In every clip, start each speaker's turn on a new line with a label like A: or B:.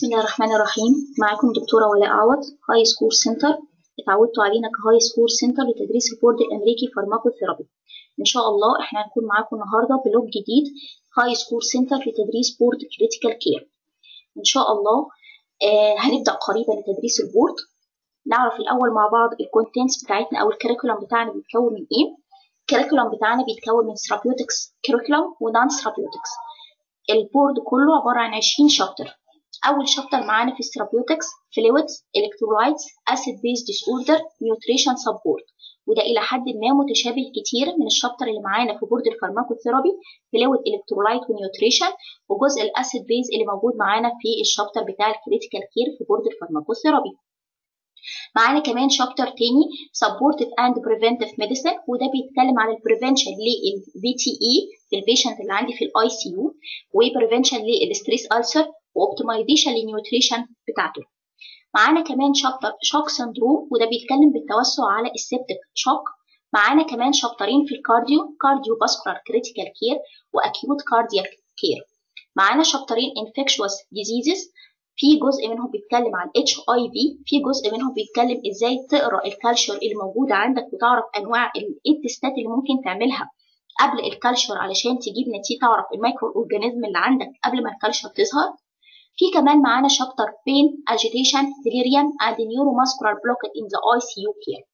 A: بسم الله الرحمن الرحيم معاكم دكتورة ولاء عوض هاي سكول سنتر اتعودتوا علينا كهاي سكول سنتر لتدريس البورد الأمريكي فارماكوثيرابي إن شاء الله إحنا هنكون معاكم النهاردة بلوج جديد هاي سكول سنتر لتدريس بورد كريتيكال كير إن شاء الله آه هنبدأ قريبا لتدريس البورد نعرف الأول مع بعض الكونتنتس بتاعتنا أو الكريكولم بتاعنا بيتكون من إيه الكريكولم بتاعنا بيتكون من ثيرابيوتكس كريكولم ونان ثيرابيوتكس البورد كله عبارة عن 20 شابتر أول شابتر معانا في الثيرابيوتكس فلويدز الكترولايتس اسيد بيز ديس اوردر نيوتريشن سبورت وده إلى حد ما متشابه كتير من الشابتر اللي معانا في بورد الفارماكوثيرابي فلويد الكترولايت ونيوتريشن وجزء الاسيد بيز اللي موجود معانا في الشابتر بتاع الكريتيكال كير في بورد الفارماكوثيرابي معانا كمان شابتر تاني supportive and preventive medicine وده بيتكلم عن البريفنشن للفي تي اي في البيشنت اللي عندي في الاي سي يو وبريفنشن للستريس ألسر واوبتمايزيشن للنيوتريشن بتاعته معانا كمان شابتر شوك سندروم وده بيتكلم بالتوسع على السبتك شوك معانا كمان شابترين في الكارديو كارديو باسكولار كريتيكال كير واكيوت كاردياك كير معانا شابترين انفكشوس ديزيزز في جزء منهم بيتكلم عن اتش اي في في جزء منهم بيتكلم ازاي تقرا الكالشر اللي موجوده عندك وتعرف انواع ايه التستات اللي ممكن تعملها قبل الكالشر علشان تجيب نتيجه تعرف الميكرو اورجانيزم اللي عندك قبل ما الكالشر تظهر في كمان معانا شابتر pain agitation delirium and neuromuscular blockade in the ICU care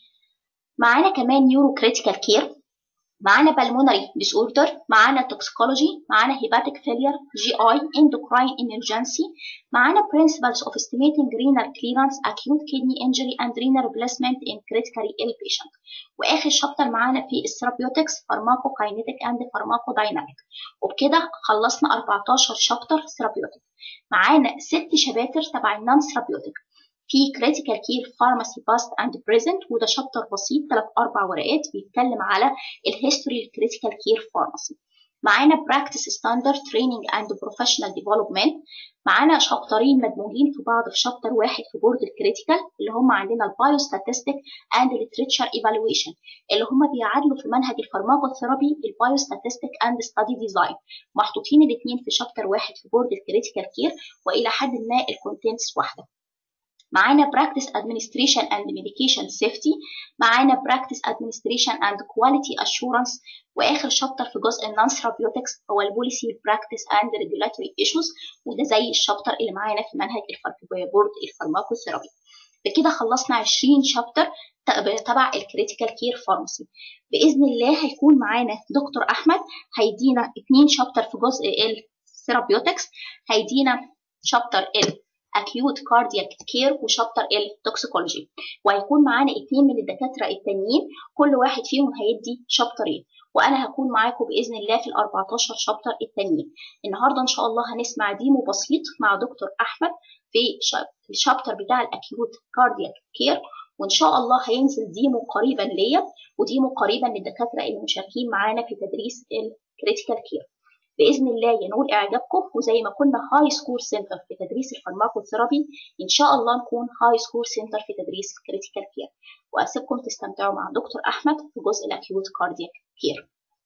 A: معانا كمان neuro critical care معانا pulmonary disorder معانا toxicology معانا hepatic failure GI endocrine emergency معانا principles of estimating renal clearance acute kidney injury and renal replacement in critically ill patient واخر شابتر معانا في الثيرابيوتكس pharmacokinetic and pharmacodynamic وبكده خلصنا 14 شابتر ثيرابيوتك معانا ست شباتر تبع النون ثيرابيوتك في critical care pharmacy past and present وده شابتر بسيط ثلاث اربع ورقات بيتكلم على الهيستوري الكريتيكال كير فارماسي معانا practice standard training and professional development معانا شابترين مدموجين في بعض في شابتر واحد في بورد الكريتيكال اللي هم عندنا البايو ستاتستيك اند literature evaluation اللي هم بيعادلوا في منهج الفارماكوثيرابي البايو ستاتستيك اند ستادي ديزاين محطوطين الاثنين في شابتر واحد في بورد الكريتيكال كير والى حد ما الكونتنتس واحده معانا practice administration and medication safety معانا practice administration and quality assurance واخر شابتر في جزء النون ثيرابيوتكس هو البوليسي براكتس اند ريجولاتوري ايشوز وده زي الشابتر اللي معانا في منهج بورد الفارماكوثيرابي بكده خلصنا 20 شابتر تبع الكريتيكال كير فارماسي باذن الله هيكون معانا دكتور احمد هيدينا اتنين شابتر في جزء الثيرابيوتكس هيدينا شابتر ال acute cardiac care وشابتر التوكسيكولوجي وهيكون معانا اتنين من الدكاترة التانيين كل واحد فيهم هيدي شابترين وانا هكون معاكم باذن الله في ال 14 شابتر التانيين النهارده ان شاء الله هنسمع ديمو بسيط مع دكتور احمد في الشابتر بتاع الاكيوت كاردياك كير وان شاء الله هينزل ديمو قريبا ليا وديمو قريبا للدكاتره اللي مشاركين معانا في تدريس الكريتيكال كير باذن الله ينول اعجابكم وزي ما كنا هاي سكول سنتر في تدريس الفارماكوثيرابي ان شاء الله نكون هاي سكول سنتر في تدريس الكريتيكال كير واسيبكم تستمتعوا مع دكتور احمد في جزء الاكيوت كاردياك كير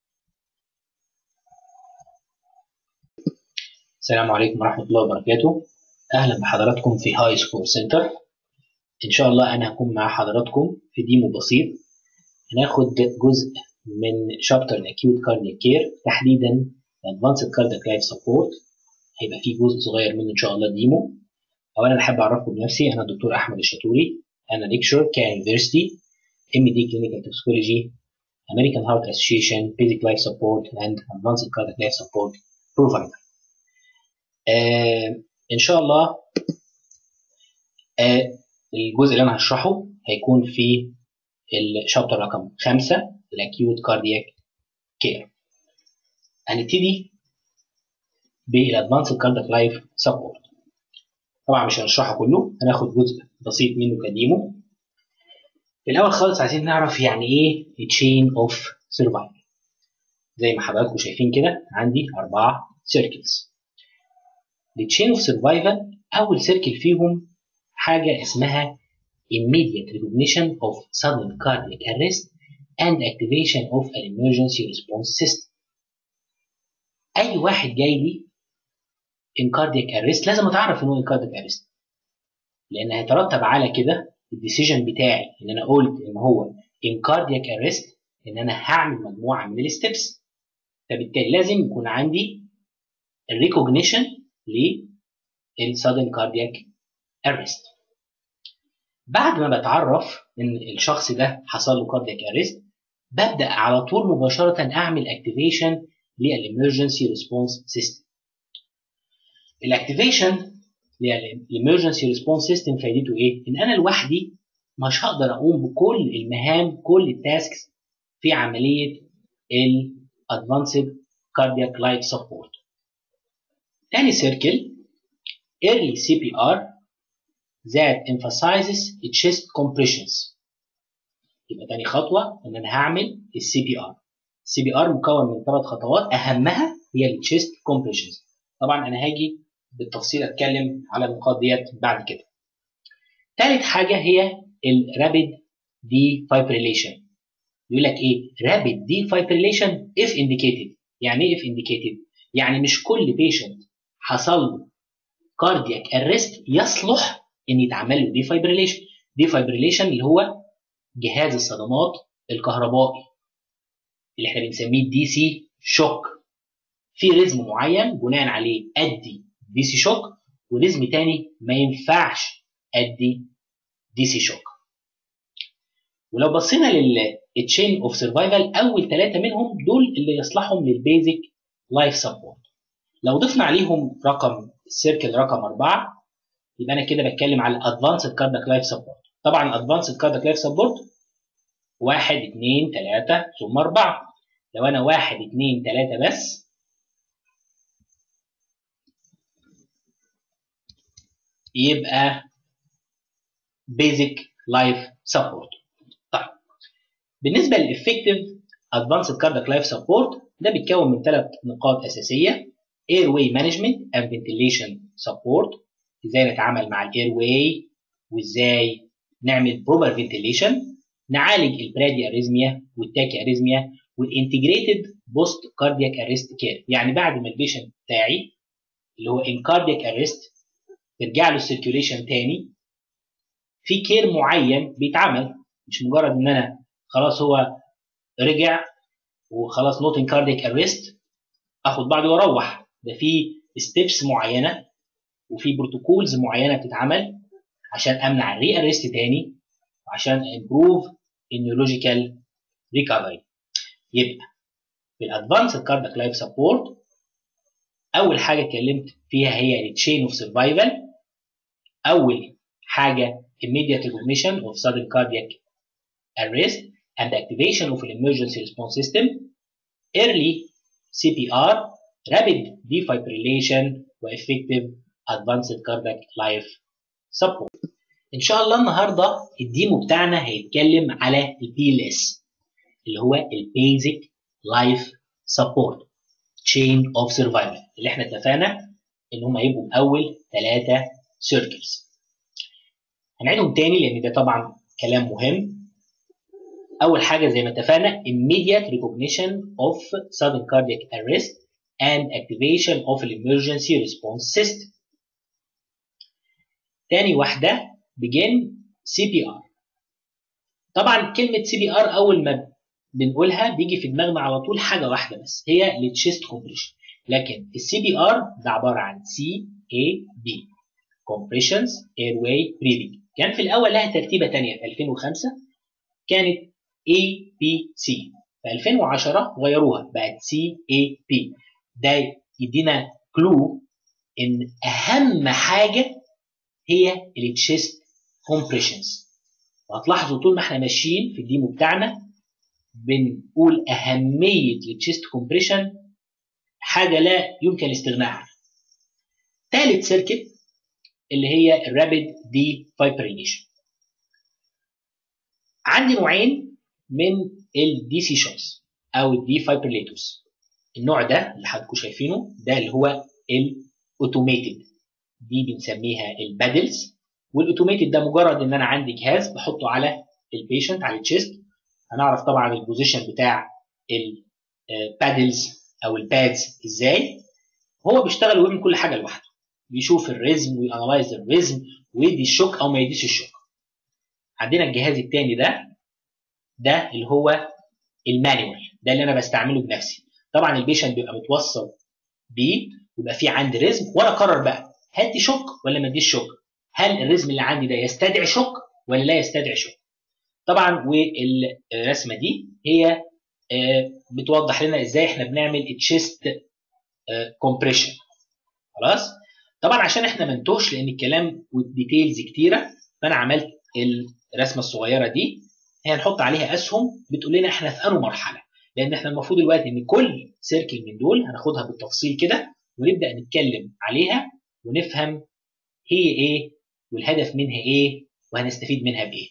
B: السلام عليكم ورحمة الله وبركاته أهلا بحضراتكم في هاي سكول سنتر إن شاء الله أنا هكون مع حضراتكم في ديمو بسيط هناخد جزء من شابتر الأكيوت كاردياك كير تحديدا Advanced Cardiac Life Support هيبقى فيه جزء صغير منه إن شاء الله ديمو أولا أنا أحب أعرفكم بنفسي أنا الدكتور أحمد الشطوري أنا ليكشر كيونيفرستي ام دي كلينيكال توكسيكولوجي American Heart Association Basic Life Support and Advanced Cardiac Life Support Provider آه إن شاء الله آه الجزء اللي أنا هشرحه هيكون في الشابتر رقم خمسة الأكيوت كاردياك كير هنبتدي بالادفانسد كاردياك لايف سبورت طبعا مش هنشرحه كله هناخد جزء بسيط منه كديمو في الاول خالص عايزين نعرف يعني ايه تشين اوف سرفايفل زي ما حضراتكم شايفين كده عندي اربعه سيركلز التشين اوف سرفايفل اول سيركل فيهم حاجه اسمها immediate recognition of sudden cardiac arrest and activation of an emergency response system اي واحد جاي لي ان كاردياك اريست لازم اتعرف ان هو ان كاردياك اريست لان هيترتب على كده الديسيجن بتاعي ان انا قلت ان هو ان كاردياك اريست ان انا هعمل مجموعه من الستبس فبالتالي لازم يكون عندي الريكوجنيشن للسادن كاردياك اريست بعد ما بتعرف ان الشخص ده حصل له كاردياك اريست ببدا على طول مباشره اعمل اكتيفيشن للامرجنسي ريسبونس سيستم الاكتيفيشن للامرجنسي ريسبونس سيستم فايدته ايه ان انا لوحدي مش هقدر اقوم بكل المهام كل التاسكس في عمليه الادفانسد كاردياك لايف سبورت تاني سيركل early CPR that emphasizes chest compressions يبقى تاني خطوة إن أنا هعمل السي بي آر السي بي آر مكون من ثلاث خطوات أهمها هي التشيست كومبريشنز طبعا أنا هاجي بالتفصيل أتكلم على النقاط ديت بعد كده تالت حاجة هي الرابيد دي فايبريليشن يقول لك ايه رابيد دي فايبريليشن if indicated يعني ايه if indicated يعني مش كل بيشنت حصل له كاردياك ارست يصلح ان يتعمل له دي فايبريليشن دي فايبريليشن اللي هو جهاز الصدمات الكهربائي اللي احنا بنسميه دي سي شوك في ريزم معين بناء عليه ادي دي سي شوك وريزم تاني ما ينفعش ادي دي سي شوك ولو بصينا للتشين اوف سرفايفل اول ثلاثه منهم دول اللي يصلحهم للبيزك لايف سبورت لو ضفنا عليهم رقم السيركل رقم أربعة يبقى أنا كده بتكلم على الأدفانسد كاردياك لايف سبورت طبعا الأدفانسد كاردياك لايف سبورت واحد اتنين تلاتة ثم أربعة لو أنا واحد اتنين تلاتة بس يبقى بيزك لايف سبورت طيب بالنسبة للإفكتيف أدفانسد كاردياك لايف سبورت ده بيتكون من ثلاث نقاط أساسية airway management and ventilation support ازاي نتعامل مع الاير واي وازاي نعمل proper ventilation نعالج البرادي اريزميا والتاكي اريزميا والانتجريتد بوست كاردياك اريست كير يعني بعد ما البيشنت بتاعي اللي هو ان كاردياك اريست ترجع له السيركيوليشن تاني في كير معين بيتعمل مش مجرد ان انا خلاص هو رجع وخلاص نوت ان كاردياك اريست اخد بعضي واروح ده في ستيبس معينه وفي بروتوكولز معينه بتتعمل عشان امنع الري اريست تاني وعشان امبروف النيولوجيكال ريكفري يبقى في الادفانسد كاردياك لايف سبورت اول حاجه اتكلمت فيها هي التشين اوف سرفايفل اول حاجه immediate recognition of sudden cardiac arrest and activation of an emergency response system early CPR rapid defibrillation وeffective advanced cardiac life support ان شاء الله النهارده الديمو بتاعنا هيتكلم على البي ال اس اللي هو البيزك لايف سبورت تشين اوف سرفايفل اللي احنا اتفقنا ان هم هيبقوا اول ثلاثه سيركلز هنعيدهم تاني لان ده طبعا كلام مهم اول حاجه زي ما اتفقنا immediate recognition of sudden cardiac arrest and activation of an emergency response system تاني واحده begin CPR طبعا كلمه سي بي ار اول ما بنقولها بيجي في دماغنا على طول حاجه واحده بس هي التشيست كومبريشن لكن السي بي ار ده عباره عن سي اي بي compressions airway breathing كان في الاول لها ترتيبه ثانيه في 2005 كانت اي بي سي في 2010 غيروها بقت سي اي بي ده يدينا كلو ان اهم حاجه هي التشيست كومبريشنز وهتلاحظوا طول ما احنا ماشيين في الديمو بتاعنا بنقول اهميه التشيست كومبريشن حاجه لا يمكن الاستغناء عنها ثالث سيركت اللي هي الرابيد دي فايبرينيشن عندي نوعين من الدي سي شوكس او الدي فايبريليتوس النوع ده اللي حضراتكم شايفينه ده اللي هو الاوتوميتد دي بنسميها البادلز والاوتوميتد ده مجرد ان انا عندي جهاز بحطه على البيشنت على التشيست هنعرف طبعا البوزيشن بتاع البادلز او البادز ازاي هو بيشتغل ويعمل كل حاجه لوحده بيشوف الريزم ويانلايز الريزم ويدي الشوك او ما يديش الشوك عندنا الجهاز الثاني ده ده اللي هو المانيوال ده اللي انا بستعمله بنفسي طبعا البيشنت بيبقى متوصل بيه ويبقى في عندي ريزم وانا اقرر بقى هدي شوك ولا ما اديش شوك هل الريزم اللي عندي ده يستدعي شوك ولا لا يستدعي شوك طبعا والرسمه دي هي بتوضح لنا ازاي احنا بنعمل تشيست كومبريشن خلاص طبعا عشان احنا ما نتوهش لان الكلام والديتيلز كتيره فانا عملت الرسمه الصغيره دي هي هنحط عليها اسهم بتقول لنا احنا في انهي مرحله لان احنا المفروض دلوقتي ان كل سيركل من دول هناخدها بالتفصيل كده ونبدا نتكلم عليها ونفهم هي ايه والهدف منها ايه وهنستفيد منها بايه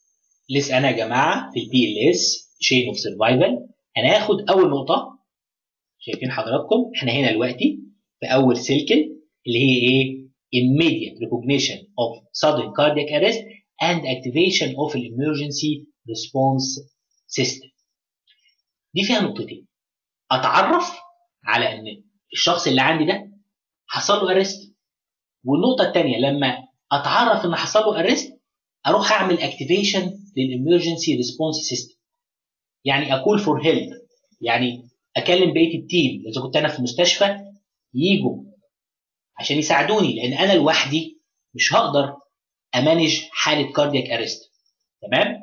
B: لسه انا يا جماعه في البي ال اس شين اوف سرفايفل هناخد اول نقطه شايفين حضراتكم احنا هنا دلوقتي في اول سيركل اللي هي ايه immediate recognition of sudden cardiac arrest and activation of an emergency response system دي فيها نقطتين اتعرف على ان الشخص اللي عندي ده حصل له ارست والنقطه الثانيه لما اتعرف ان حصل له ارست اروح اعمل اكتيفيشن للامرجنسي ريسبونس سيستم يعني اكول فور هيلب يعني اكلم بقيه التيم اذا كنت انا في مستشفى يجوا عشان يساعدوني لان انا لوحدي مش هقدر امانج حاله كاردياك ارست تمام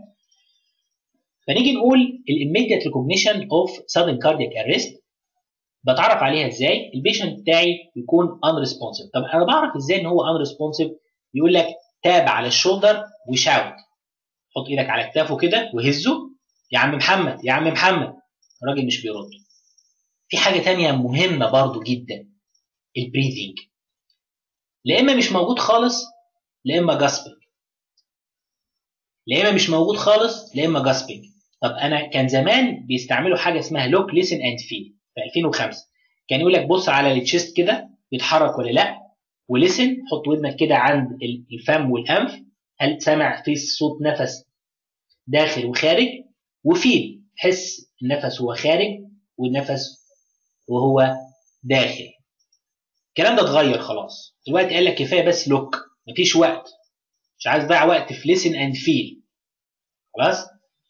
B: فنيجي نقول الاميديت ريكوجنيشن اوف sudden كاردياك ارست بتعرف عليها ازاي البيشنت بتاعي يكون unresponsive طب انا بعرف ازاي ان هو unresponsive يقول لك تاب على الشولدر وشاوت حط ايدك على كتافه كده وهزه يا عم محمد يا عم محمد الراجل مش بيرد في حاجه تانية مهمه برضو جدا البريذنج لا اما مش موجود خالص لا اما جاسبنج لا اما مش موجود خالص لا اما جاسبنج طب انا كان زمان بيستعملوا حاجه اسمها لوك ليسن اند فيل في 2005 كان يقول لك بص على التشيست كده بيتحرك ولا لا ولسن حط ودنك كده عند الفم والانف هل سامع في صوت نفس داخل وخارج وفيل حس النفس هو خارج والنفس وهو داخل الكلام ده اتغير خلاص دلوقتي قال لك كفايه بس لوك مفيش وقت مش عايز ضيع وقت في ليسن اند فيل خلاص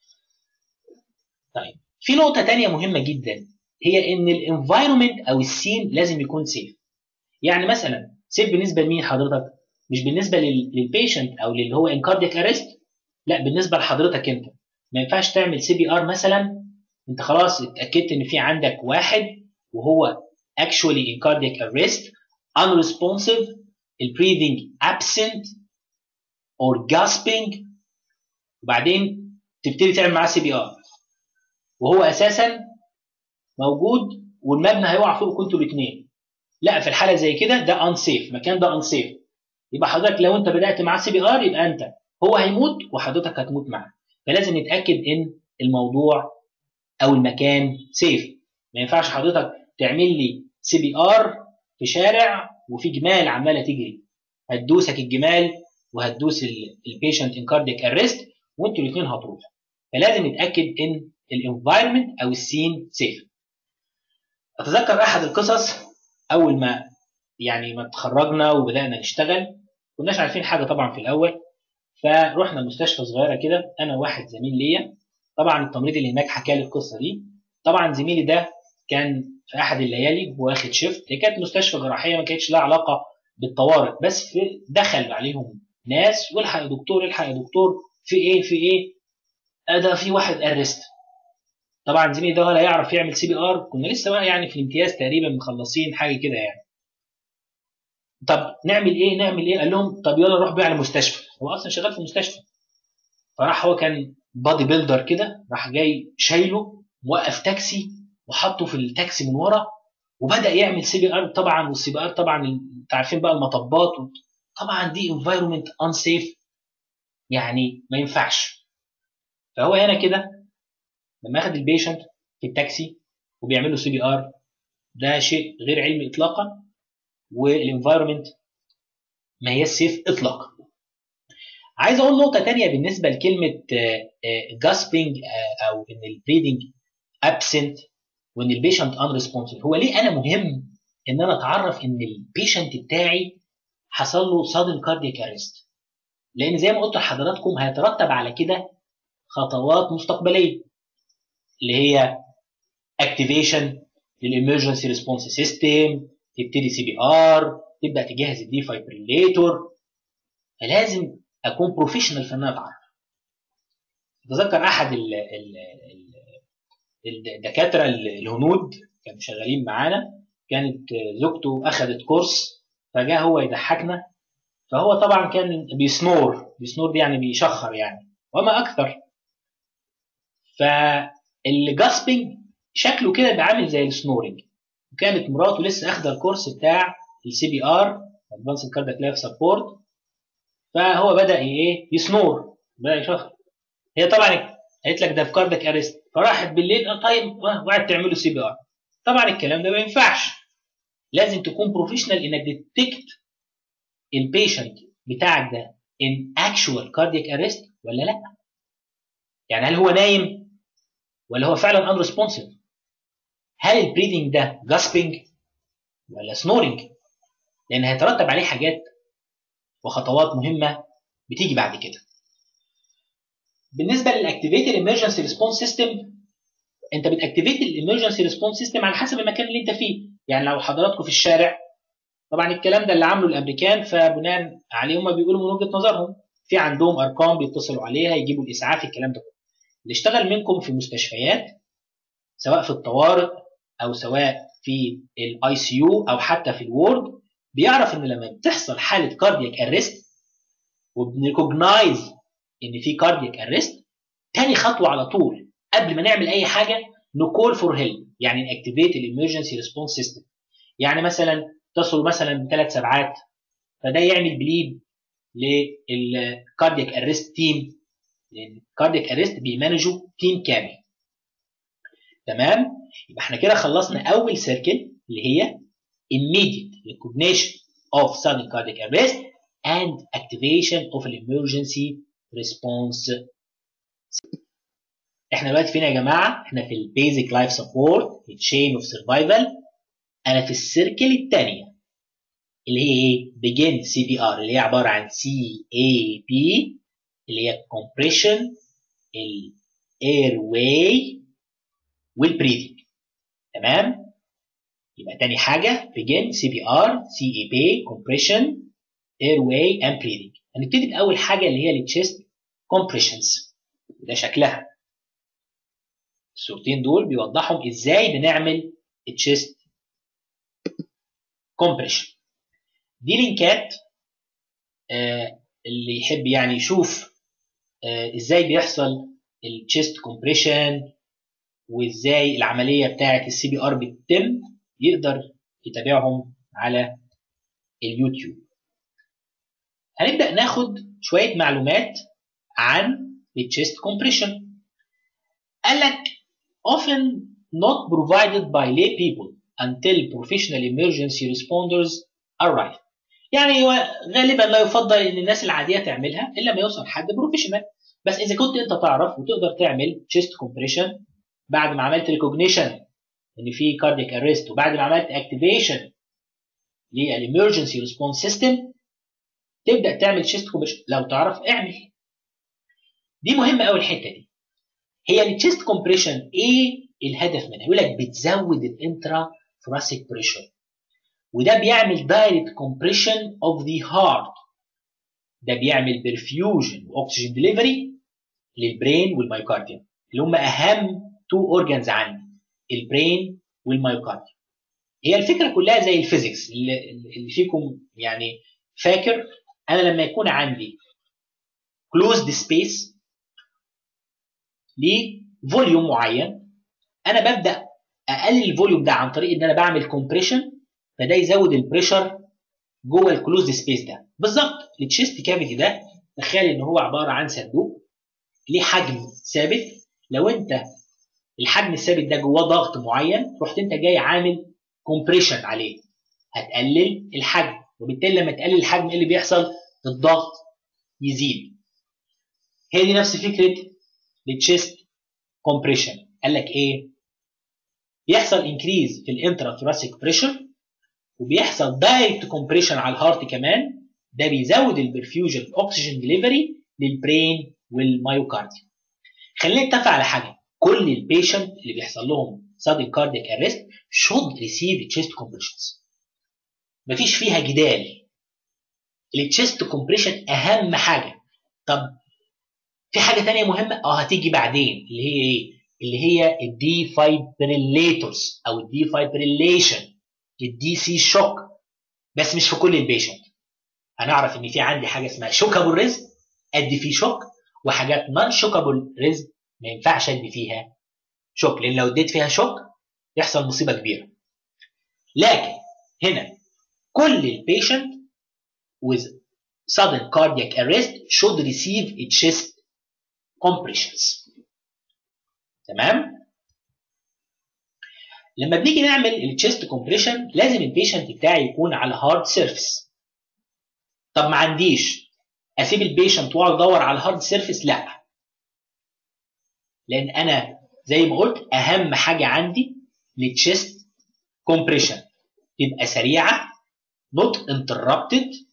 B: طيب في نقطه تانية مهمه جدا هي ان الانفايرمنت او السين لازم يكون سيف يعني مثلا سيف بالنسبه لمين حضرتك مش بالنسبه للبيشنت او للي هو ان كاردياك ارست لا بالنسبه لحضرتك انت ما ينفعش تعمل سي بي ار مثلا انت خلاص اتاكدت ان في عندك واحد وهو actually in cardiac arrest unresponsive breathing absent or gasping وبعدين تبتدي تعمل معاه سي بي ار وهو اساسا موجود والمبنى هيقع فوق كنتوا الاثنين لا في الحاله زي كده ده انسيف المكان ده انسيف يبقى حضرتك لو انت بدات معاه سي بي ار يبقى انت هو هيموت وحضرتك هتموت معاه فلازم نتاكد ان الموضوع او المكان سيف ما ينفعش حضرتك تعمل لي سي بي ار في شارع وفي جمال عماله تجري هتدوسك الجمال وهتدوس البيشنت ان كاردياك ارست وانتوا الاثنين هتروحوا فلازم نتاكد ان الانفايرمنت او السين سيف اتذكر احد القصص اول ما يعني ما اتخرجنا وبدانا نشتغل كناش عارفين حاجه طبعا في الاول فروحنا مستشفى صغيره كده انا وواحد زميل ليا طبعا التمريض اللي هناك حكى لي القصه دي طبعا زميلي ده كان في احد الليالي واخد شيفت هي كانت مستشفى جراحيه ما كانتش لها علاقه بالطوارئ بس في دخل عليهم ناس والحق يا دكتور الحق يا دكتور في ايه في ايه ده في واحد ارست طبعا زميلي ده ولا يعرف يعمل سي بي ار كنا لسه بقى يعني في الامتياز تقريبا مخلصين حاجه كده يعني طب نعمل ايه نعمل ايه قال لهم طب يلا نروح بقى على المستشفى هو اصلا شغال في المستشفى فراح هو كان بادي بيلدر كده راح جاي شايله موقف تاكسي وحطه في التاكسي من ورا وبدا يعمل سي بي ار طبعا والسي بي ار طبعا انت عارفين بقى المطبات طبعا دي انفايرمنت انسيف يعني ما ينفعش فهو هنا كده لما اخد البيشنت في التاكسي وبيعمل له سي بي ار ده شيء غير علمي اطلاقا والانفايرمنت ما هي سيف اطلاقا عايز اقول نقطه تانية بالنسبه لكلمه جاسبنج او ان البريدنج ابسنت وان البيشنت ان ريسبونسيف هو ليه انا مهم ان انا اتعرف ان البيشنت بتاعي حصل له sudden cardiac arrest لان زي ما قلت لحضراتكم هيترتب على كده خطوات مستقبليه اللي هي اكتيفيشن للامرجنسي ريسبونس سيستم تبتدي سي بي ار تبدا تجهز الدي فايبريليتور فلازم اكون بروفيشنال في ان انا اتعرف اتذكر احد ال ال ال الدكاتره الهنود كانوا شغالين معانا كانت زوجته اخذت كورس فجاء هو يضحكنا فهو طبعا كان بيسنور بيسنور دي يعني بيشخر يعني وما اكثر فالجاسبنج شكله كده بيعمل زي السنورنج وكانت مراته لسه اخده الكورس بتاع السي بي ار ادفانسد كاردياك لايف سبورت فهو بدا ايه يسنور بدا يشخر هي طبعا قالت لك ده في كاردياك ارست فراحت بالليل اه طيب وقعدت تعمل له سي بي ار طبعا الكلام ده ما ينفعش لازم تكون بروفيشنال انك ديتكت البيشنت بتاعك ده ان اكشوال كاردياك ارست ولا لا يعني هل هو نايم ولا هو فعلا ان ريسبونسيف هل البريدنج ده جاسبنج ولا سنورنج لان هيترتب عليه حاجات وخطوات مهمه بتيجي بعد كده بالنسبه للاكتيفيتد ايمرجنسي ريسبونس سيستم انت بتاكتيفيت الامرجنسي ريسبونس سيستم على حسب المكان اللي انت فيه يعني لو حضراتكم في الشارع طبعا الكلام ده اللي عامله الامريكان فبناء عليه هم بيقولوا من وجهه نظرهم في عندهم ارقام بيتصلوا عليها يجيبوا الاسعاف الكلام ده كله اللي اشتغل منكم في مستشفيات سواء في الطوارئ او سواء في الاي سي يو او حتى في الوورد بيعرف ان لما بتحصل حاله كاردياك ارست وبنريكوجنايز ان في كاردياك ارست تاني خطوه على طول قبل ما نعمل اي حاجه نكول فور هيلب يعني ناكتيفيت الامرجنسي ريسبونس سيستم يعني مثلا تصل مثلا بثلاث سبعات فده يعمل بليد للكاردياك ارست تيم لان الكاردياك ارست بيمانجوا تيم كامل تمام يبقى احنا كده خلصنا اول سيركل اللي هي immediate recognition of sudden cardiac arrest and activation of an emergency response احنا دلوقتي فين يا جماعه احنا في البيزك لايف سبورت التشين اوف سرفايفل انا في السيركل الثانيه اللي هي ايه begin سي بي ار اللي هي عباره عن سي اي بي اللي هي compression الاير واي والبريدنج تمام يبقى تاني حاجه begin سي بي ار سي اي بي compression air way and breathing هنبتدي باول حاجه اللي هي التشيست compressions ده شكلها الصورتين دول بيوضحوا ازاي بنعمل التشيست compression دي لينكات آه اللي يحب يعني يشوف آه ازاي بيحصل التشيست كومبريشن وازاي العمليه بتاعه السي بي ار بتتم يقدر يتابعهم على اليوتيوب هنبدا ناخد شويه معلومات عن التشيست كومبريشن قال لك often not provided by lay people until professional emergency responders arrive يعني غالبا لا يفضل ان الناس العاديه تعملها الا ما يوصل حد بروفيشنال بس اذا كنت انت تعرف وتقدر تعمل تشيست كومبريشن بعد ما عملت ريكوجنيشن ان في كاردياك اريست وبعد ما عملت اكتيفيشن للامرجنسي ريسبونس سيستم تبدا تعمل تشيست كومبريشن لو تعرف اعمل دي مهمه قوي الحته دي هي التشيست كومبريشن ايه الهدف منها يقول لك بتزود الانترا ثوراسيك بريشر وده بيعمل دايركت كومبريشن اوف ذا هارت ده بيعمل برفيوجن واكسجين ديليفري للبرين والمايوكارديوم اللي هم اهم تو اورجانز عندي البرين والمايوكارديوم هي الفكره كلها زي الفيزيكس اللي, اللي فيكم يعني فاكر انا لما يكون عندي كلوزد سبيس لفوليوم معين انا ببدا اقلل الفوليوم ده عن طريق ان انا بعمل كومبريشن فده يزود البريشر جوه الكلوزد سبيس ده بالظبط التشيست كافيتي ده تخيل ان هو عباره عن صندوق ليه حجم ثابت لو انت الحجم الثابت ده جواه ضغط معين رحت انت جاي عامل كومبريشن عليه هتقلل الحجم وبالتالي لما تقلل الحجم ايه اللي بيحصل الضغط يزيد هي دي نفس فكره التشيست كومبريشن قال لك ايه بيحصل انكريز في الانترا ثوراسيك بريشر وبيحصل دايركت كومبريشن على الهارت كمان ده بيزود البرفيوجن الاكسجين ديليفري للبرين والمايوكارديوم خلينا نتفق على حاجه كل البيشنت اللي بيحصل لهم sudden cardiac arrest should receive chest compressions مفيش فيها جدال التشيست كومبريشن اهم حاجه طب في حاجه تانية مهمه اه هتيجي بعدين اللي هي ايه اللي هي الدي فايبريليتورز او الدي فايبريليشن الدي سي شوك بس مش في كل البيشنت هنعرف ان في عندي حاجه اسمها شوكابل ريزم ادي فيه شوك وحاجات نون شوكابل ريزم ما ينفعش ادي فيها شوك لان لو اديت فيها شوك يحصل مصيبه كبيره لكن هنا كل البيشنت with sudden cardiac arrest should receive a chest compressions تمام لما بنيجي نعمل التشيست كومبريشن لازم البيشنت بتاعي يكون على هارد سيرفيس طب ما عنديش اسيب البيشنت واقعد ادور على الهارد سيرفيس لا لان انا زي ما قلت اهم حاجه عندي للتشيست كومبريشن تبقى سريعه not interrupted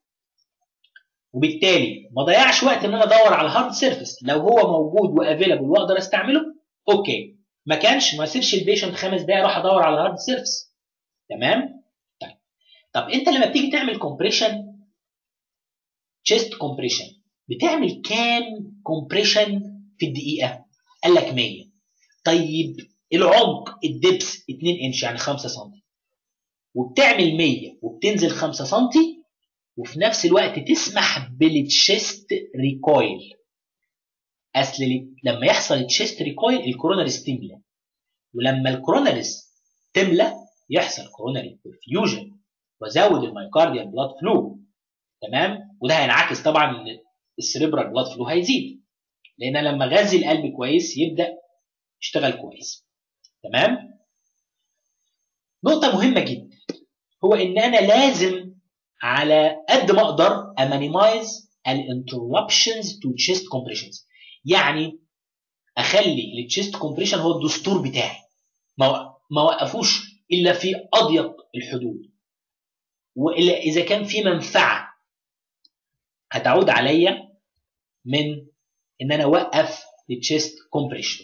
B: وبالتالي ما ضيعش وقت ان انا ادور على هارد سيرفيس لو هو موجود وافيلابل واقدر استعمله اوكي ما كانش ما اسيبش البيشنت خمس دقايق اروح ادور على هارد سيرفيس تمام طيب طب انت لما بتيجي تعمل كومبريشن تشيست كومبريشن بتعمل كام كومبريشن في الدقيقه قال لك 100 طيب العمق الدبس 2 انش يعني 5 سم وبتعمل 100 وبتنزل 5 سم وفي نفس الوقت تسمح بالتشيست ريكويل اصل لما يحصل التشيست ريكويل الكوروناريس تملى ولما الكوروناريس تملى يحصل كوروناري برفيوجن وزود الميوكارديال بلاد فلو تمام وده هينعكس طبعا ان السريبرال بلاد فلو هيزيد لان لما غذي القلب كويس يبدا يشتغل كويس تمام نقطة مهمة جدا هو ان انا لازم على قد ما اقدر امينيمايز الانتربشنز تو تشيست كومبريشنز يعني اخلي التشيست كومبريشن هو الدستور بتاعي ما ما وقفوش الا في اضيق الحدود والا اذا كان في منفعه هتعود عليا من ان انا اوقف التشيست كومبريشن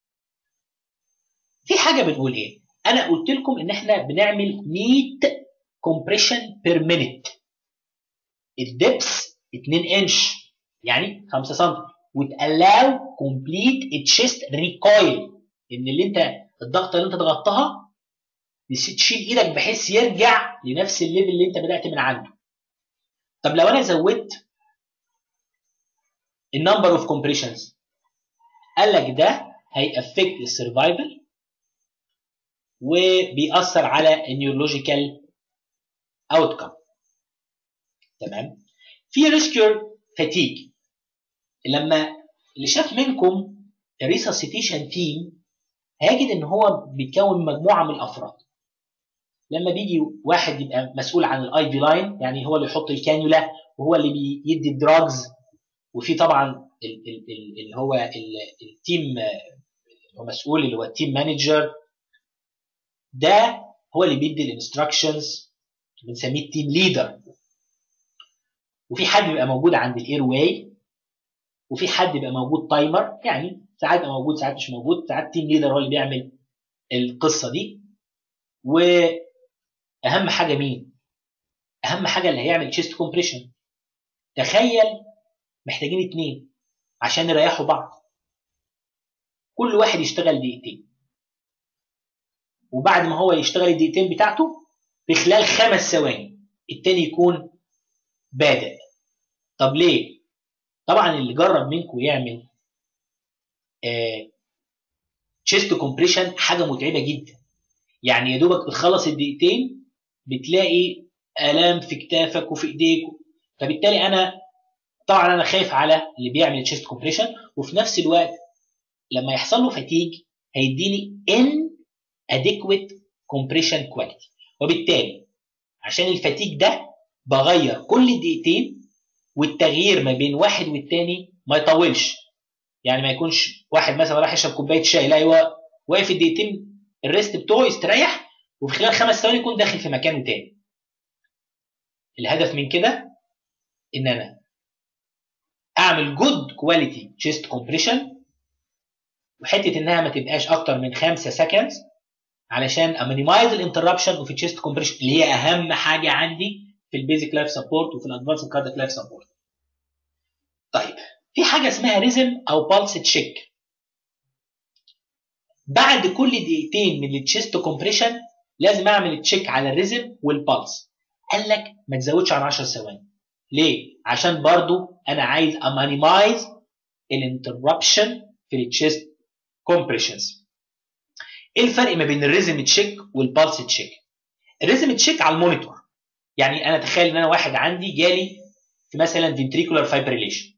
B: في حاجه بنقول ايه انا قلت لكم ان احنا بنعمل 100 كومبريشن بير مينيت الدبس 2 انش يعني 5 سم وتالاو كومبليت تشيست ريكويل ان اللي انت الضغطه اللي انت ضغطتها تشيل ايدك بحيث يرجع لنفس الليفل اللي انت بدات من عنده طب لو انا زودت النمبر اوف كومبريشنز قال لك ده هيأفكت السرفايفل وبيأثر على النيورولوجيكال اوتكم تمام في ريسكيور فاتيج لما اللي شاف منكم الريساسيتيشن تيم هيجد ان هو بيتكون من مجموعه من الافراد لما بيجي واحد يبقى مسؤول عن الاي بي لاين يعني هو اللي يحط الكانيولا وهو اللي بيدي الدراجز وفي طبعا اللي هو التيم هو مسؤول اللي هو التيم مانجر ده هو اللي بيدي الانستراكشنز بنسميه التيم ليدر وفي حد بيبقى موجود عند الاير واي وفي حد بيبقى موجود تايمر يعني ساعات بيبقى موجود ساعات مش موجود ساعات تيم ليدر هو اللي بيعمل القصه دي واهم حاجه مين اهم حاجه اللي هيعمل تشيست كومبريشن تخيل محتاجين اتنين عشان يريحوا بعض كل واحد يشتغل دقيقتين وبعد ما هو يشتغل الدقيقتين بتاعته في خلال خمس ثواني التاني يكون بادئ طب ليه طبعا اللي جرب منكم يعمل تشيست كومبريشن حاجه متعبه جدا يعني يا دوبك بتخلص الدقيقتين بتلاقي الام في كتافك وفي ايديك فبالتالي انا طبعا انا خايف على اللي بيعمل تشيست كومبريشن وفي نفس الوقت لما يحصل له فاتيج هيديني ان adequate compression quality وبالتالي عشان الفاتيج ده بغير كل دقيقتين والتغيير ما بين واحد والتاني ما يطولش يعني ما يكونش واحد مثلا راح يشرب كوبايه شاي لا هو واقف الدقيقتين الريست بتوعه يستريح وفي خلال خمس ثواني يكون داخل في مكانه تاني الهدف من كده ان انا اعمل جود كواليتي تشيست كومبريشن وحته انها ما تبقاش اكتر من 5 سكندز علشان امينيمايز الانتربشن اوف تشيست كومبريشن اللي هي اهم حاجه عندي في البيزك لايف سبورت وفي الادفانس كاردياك لايف سبورت. طيب في حاجه اسمها ريزم او بالس تشيك. بعد كل دقيقتين من التشيست كومبريشن لازم اعمل تشيك على الريزم والبالس. قال لك ما تزودش عن 10 ثواني. ليه؟ عشان برضو انا عايز امينيمايز الانتربشن في التشيست كومبريشنز. ايه الفرق ما بين الريزم تشيك والبالس تشيك؟ الريزم تشيك على المونيتور يعني انا تخيل ان انا واحد عندي جالي في مثلا ventricular fibrillation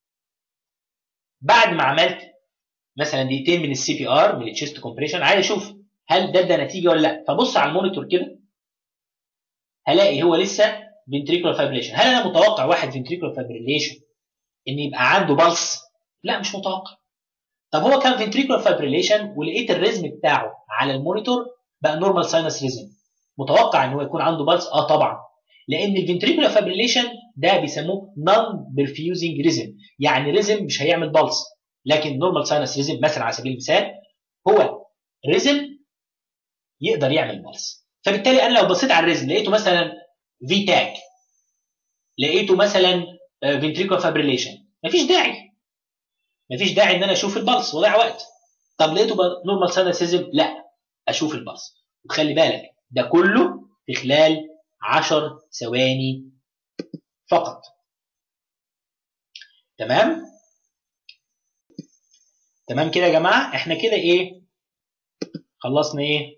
B: بعد ما عملت مثلا دقيقتين من السي بي ار من التشيست كومبريشن عايز اشوف هل ده ده نتيجه ولا لا فبص على المونيتور كده هلاقي هو لسه ventricular fibrillation هل انا متوقع واحد ventricular fibrillation ان يبقى عنده بلس لا مش متوقع طب هو كان ventricular fibrillation ولقيت الريزم بتاعه على المونيتور بقى نورمال ساينس ريزم متوقع ان هو يكون عنده بلس اه طبعا لان الفنتريكولار فابريليشن ده بيسموه نون برفيوزنج ريزم يعني ريزم مش هيعمل بلس لكن نورمال ساينس ريزم مثلا على سبيل المثال هو ريزم يقدر يعمل بلس فبالتالي انا لو بصيت على الريزم لقيته مثلا في تاج لقيته مثلا فنتريكولار فابريليشن مفيش داعي مفيش داعي ان انا اشوف البلس وضيع وقت طب لقيته نورمال ساينس ريزم لا اشوف البلس وخلي بالك ده كله في خلال 10 ثواني فقط تمام تمام كده يا جماعه احنا كده ايه خلصنا ايه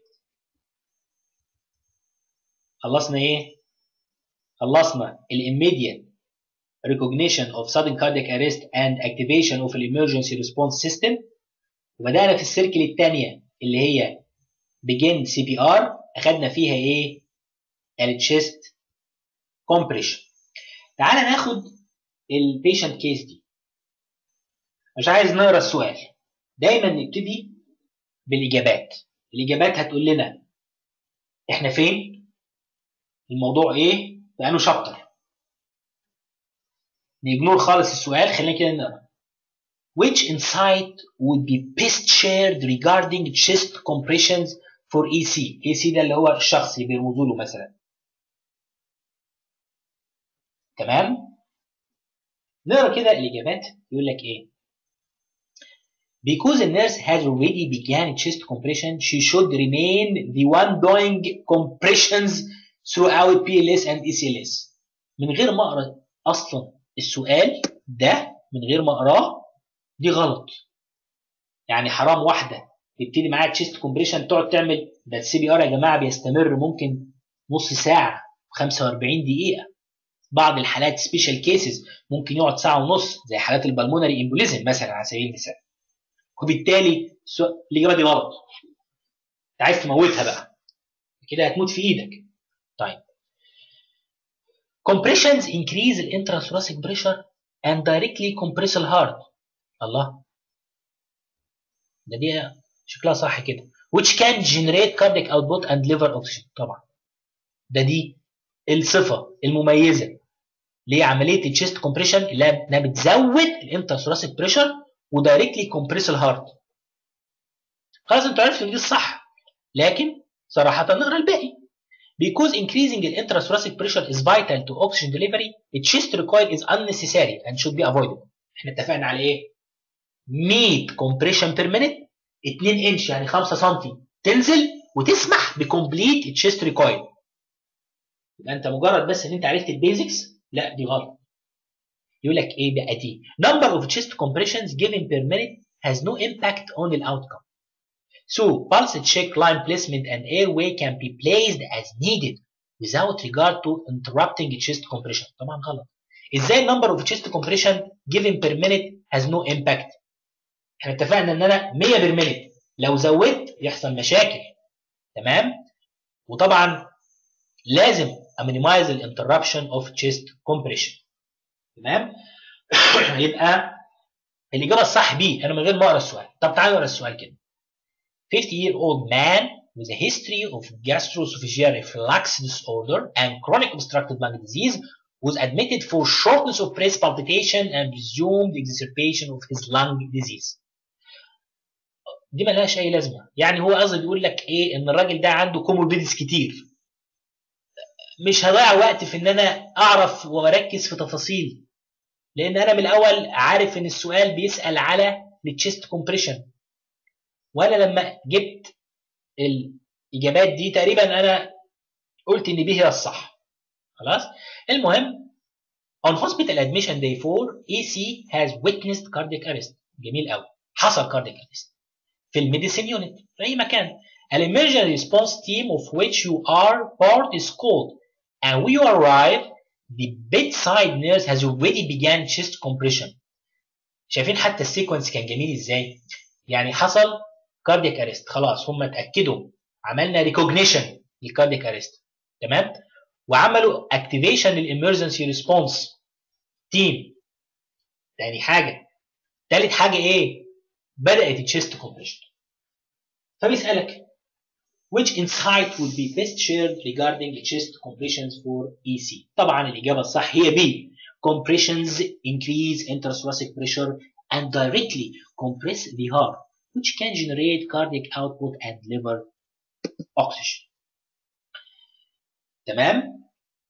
B: خلصنا ايه خلصنا immediate recognition of sudden cardiac arrest and activation of the emergency response system وبدأنا في السيركل الثانية اللي هي begin CPR أخدنا فيها إيه؟ التشيست كومبريشن تعال ناخد البيشنت كيس دي مش عايز نقرا السؤال دايما نبتدي بالاجابات الاجابات هتقول لنا احنا فين الموضوع ايه بقاله شابتر نيجنور خالص السؤال خلينا كده نقرا which insight would be best shared regarding chest compressions for EC EC ده اللي هو الشخص اللي بيرمزوا له مثلا تمام نقرا كده الاجابات يقول لك ايه Because a nurse has already began chest compression, she should remain the one doing compressions throughout PLS and ECLS. من غير ما اقرا اصلا السؤال ده من غير ما اقراه دي غلط. يعني حرام واحده تبتدي معاها تشيست كومبريشن تقعد تعمل ده السي بي ار يا جماعه بيستمر ممكن نص ساعه 45 دقيقه بعض الحالات سبيشال كيسز ممكن يقعد ساعه ونص زي حالات البلمونري امبوليزم مثلا على سبيل المثال وبالتالي الاجابه دي غلط انت عايز تموتها بقى كده هتموت في ايدك طيب compressions increase the intrathoracic pressure and directly compress the heart الله ده دي شكلها صح كده which can generate cardiac output and liver oxygen طبعا ده دي الصفه المميزه لعمليه التشيست كومبريشن اللي انها بتزود الانترثوراسيك بريشر ودايركتلي كومبريس الهارت خلاص انتوا عرفتوا ان دي الصح لكن صراحه نقرا الباقي because increasing the intrathoracic pressure is vital to oxygen delivery the chest recoil is unnecessary and should be avoided احنا اتفقنا على ايه 100 compression per minute 2 انش يعني 5 سم تنزل وتسمح بكمبليت تشيست ريكويل يبقى انت مجرد بس ان انت عرفت البيزكس لا دي غلط يقول لك ايه بقى دي number of chest compressions given per minute has no impact on the outcome so pulse check line placement and airway can be placed as needed without regard to interrupting chest compression طبعا غلط ازاي number of chest compression given per minute has no impact احنا اتفقنا ان انا 100 بير مينيت لو زودت يحصل مشاكل تمام وطبعا لازم امينيمايز الانتربشن اوف تشيست كومبريشن تمام يبقى الاجابه الصح بي انا من غير ما اقرا السؤال طب تعالوا نقرا السؤال كده 50 year old man with a history of gastroesophageal reflux disorder and chronic obstructive lung disease was admitted for shortness of breath palpitation and presumed exacerbation of his lung disease. دي ملهاش اي لازمه يعني هو قصدي بيقول لك ايه ان الراجل ده عنده كوموربيديز كتير مش هضيع وقت في ان انا اعرف واركز في تفاصيل لان انا من الاول عارف ان السؤال بيسال على التشيست كومبريشن وانا لما جبت الاجابات دي تقريبا انا قلت ان دي هي الصح خلاص المهم on hospital admission day 4 EC has witnessed cardiac arrest جميل قوي حصل cardiac arrest في الميديسين يونت في اي مكان an emergency response team of which you are part is called and when you arrive the bedside nurse has already began chest compression شايفين حتى السيكونس كان جميل ازاي يعني حصل كاردياك اريست خلاص هم اتاكدوا عملنا ريكوجنيشن للكاردياك اريست تمام وعملوا اكتيفيشن للامرجنسي ريسبونس تيم تاني حاجه تالت حاجه ايه بدات التشيست كومبريشن فبيسالك which insight would be best shared regarding chest compressions for EC طبعا الاجابه الصح هي B compressions increase intrathoracic pressure and directly compress the heart which can generate cardiac output and liver oxygen تمام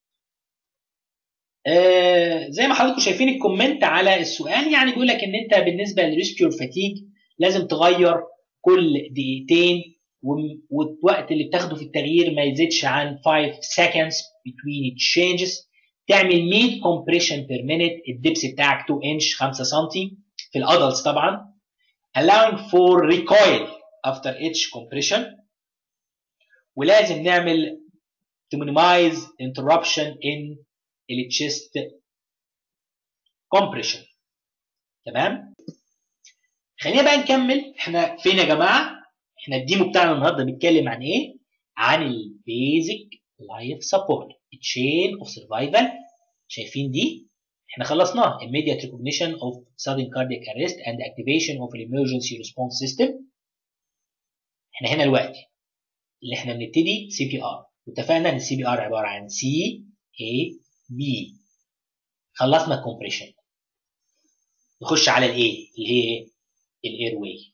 B: آه زي ما حضراتكم شايفين الكومنت على السؤال يعني بيقول لك ان انت بالنسبه للريسكيور فاتيج لازم تغير كل دقيقتين والوقت اللي بتاخده في التغيير ما يزيدش عن 5 seconds between changes تعمل 100 compression per minute الدبس بتاعك 2 inch 5 سم في الادلتس طبعا allowing for recoil after each compression ولازم نعمل to minimize interruption in الchest compression تمام خلينا بقى نكمل احنا فين يا جماعه احنا الديمو بتاعنا النهارده بيتكلم عن ايه عن البيزك لايف سبورت تشين اوف سرفايفل شايفين دي احنا خلصناها immediate recognition of sudden cardiac arrest and activation of an emergency response system احنا هنا دلوقتي اللي احنا بنبتدي سي بي ار واتفقنا ان السي بي ار عباره عن سي اي بي خلصنا الكومبريشن نخش على الايه اللي هي الاير واي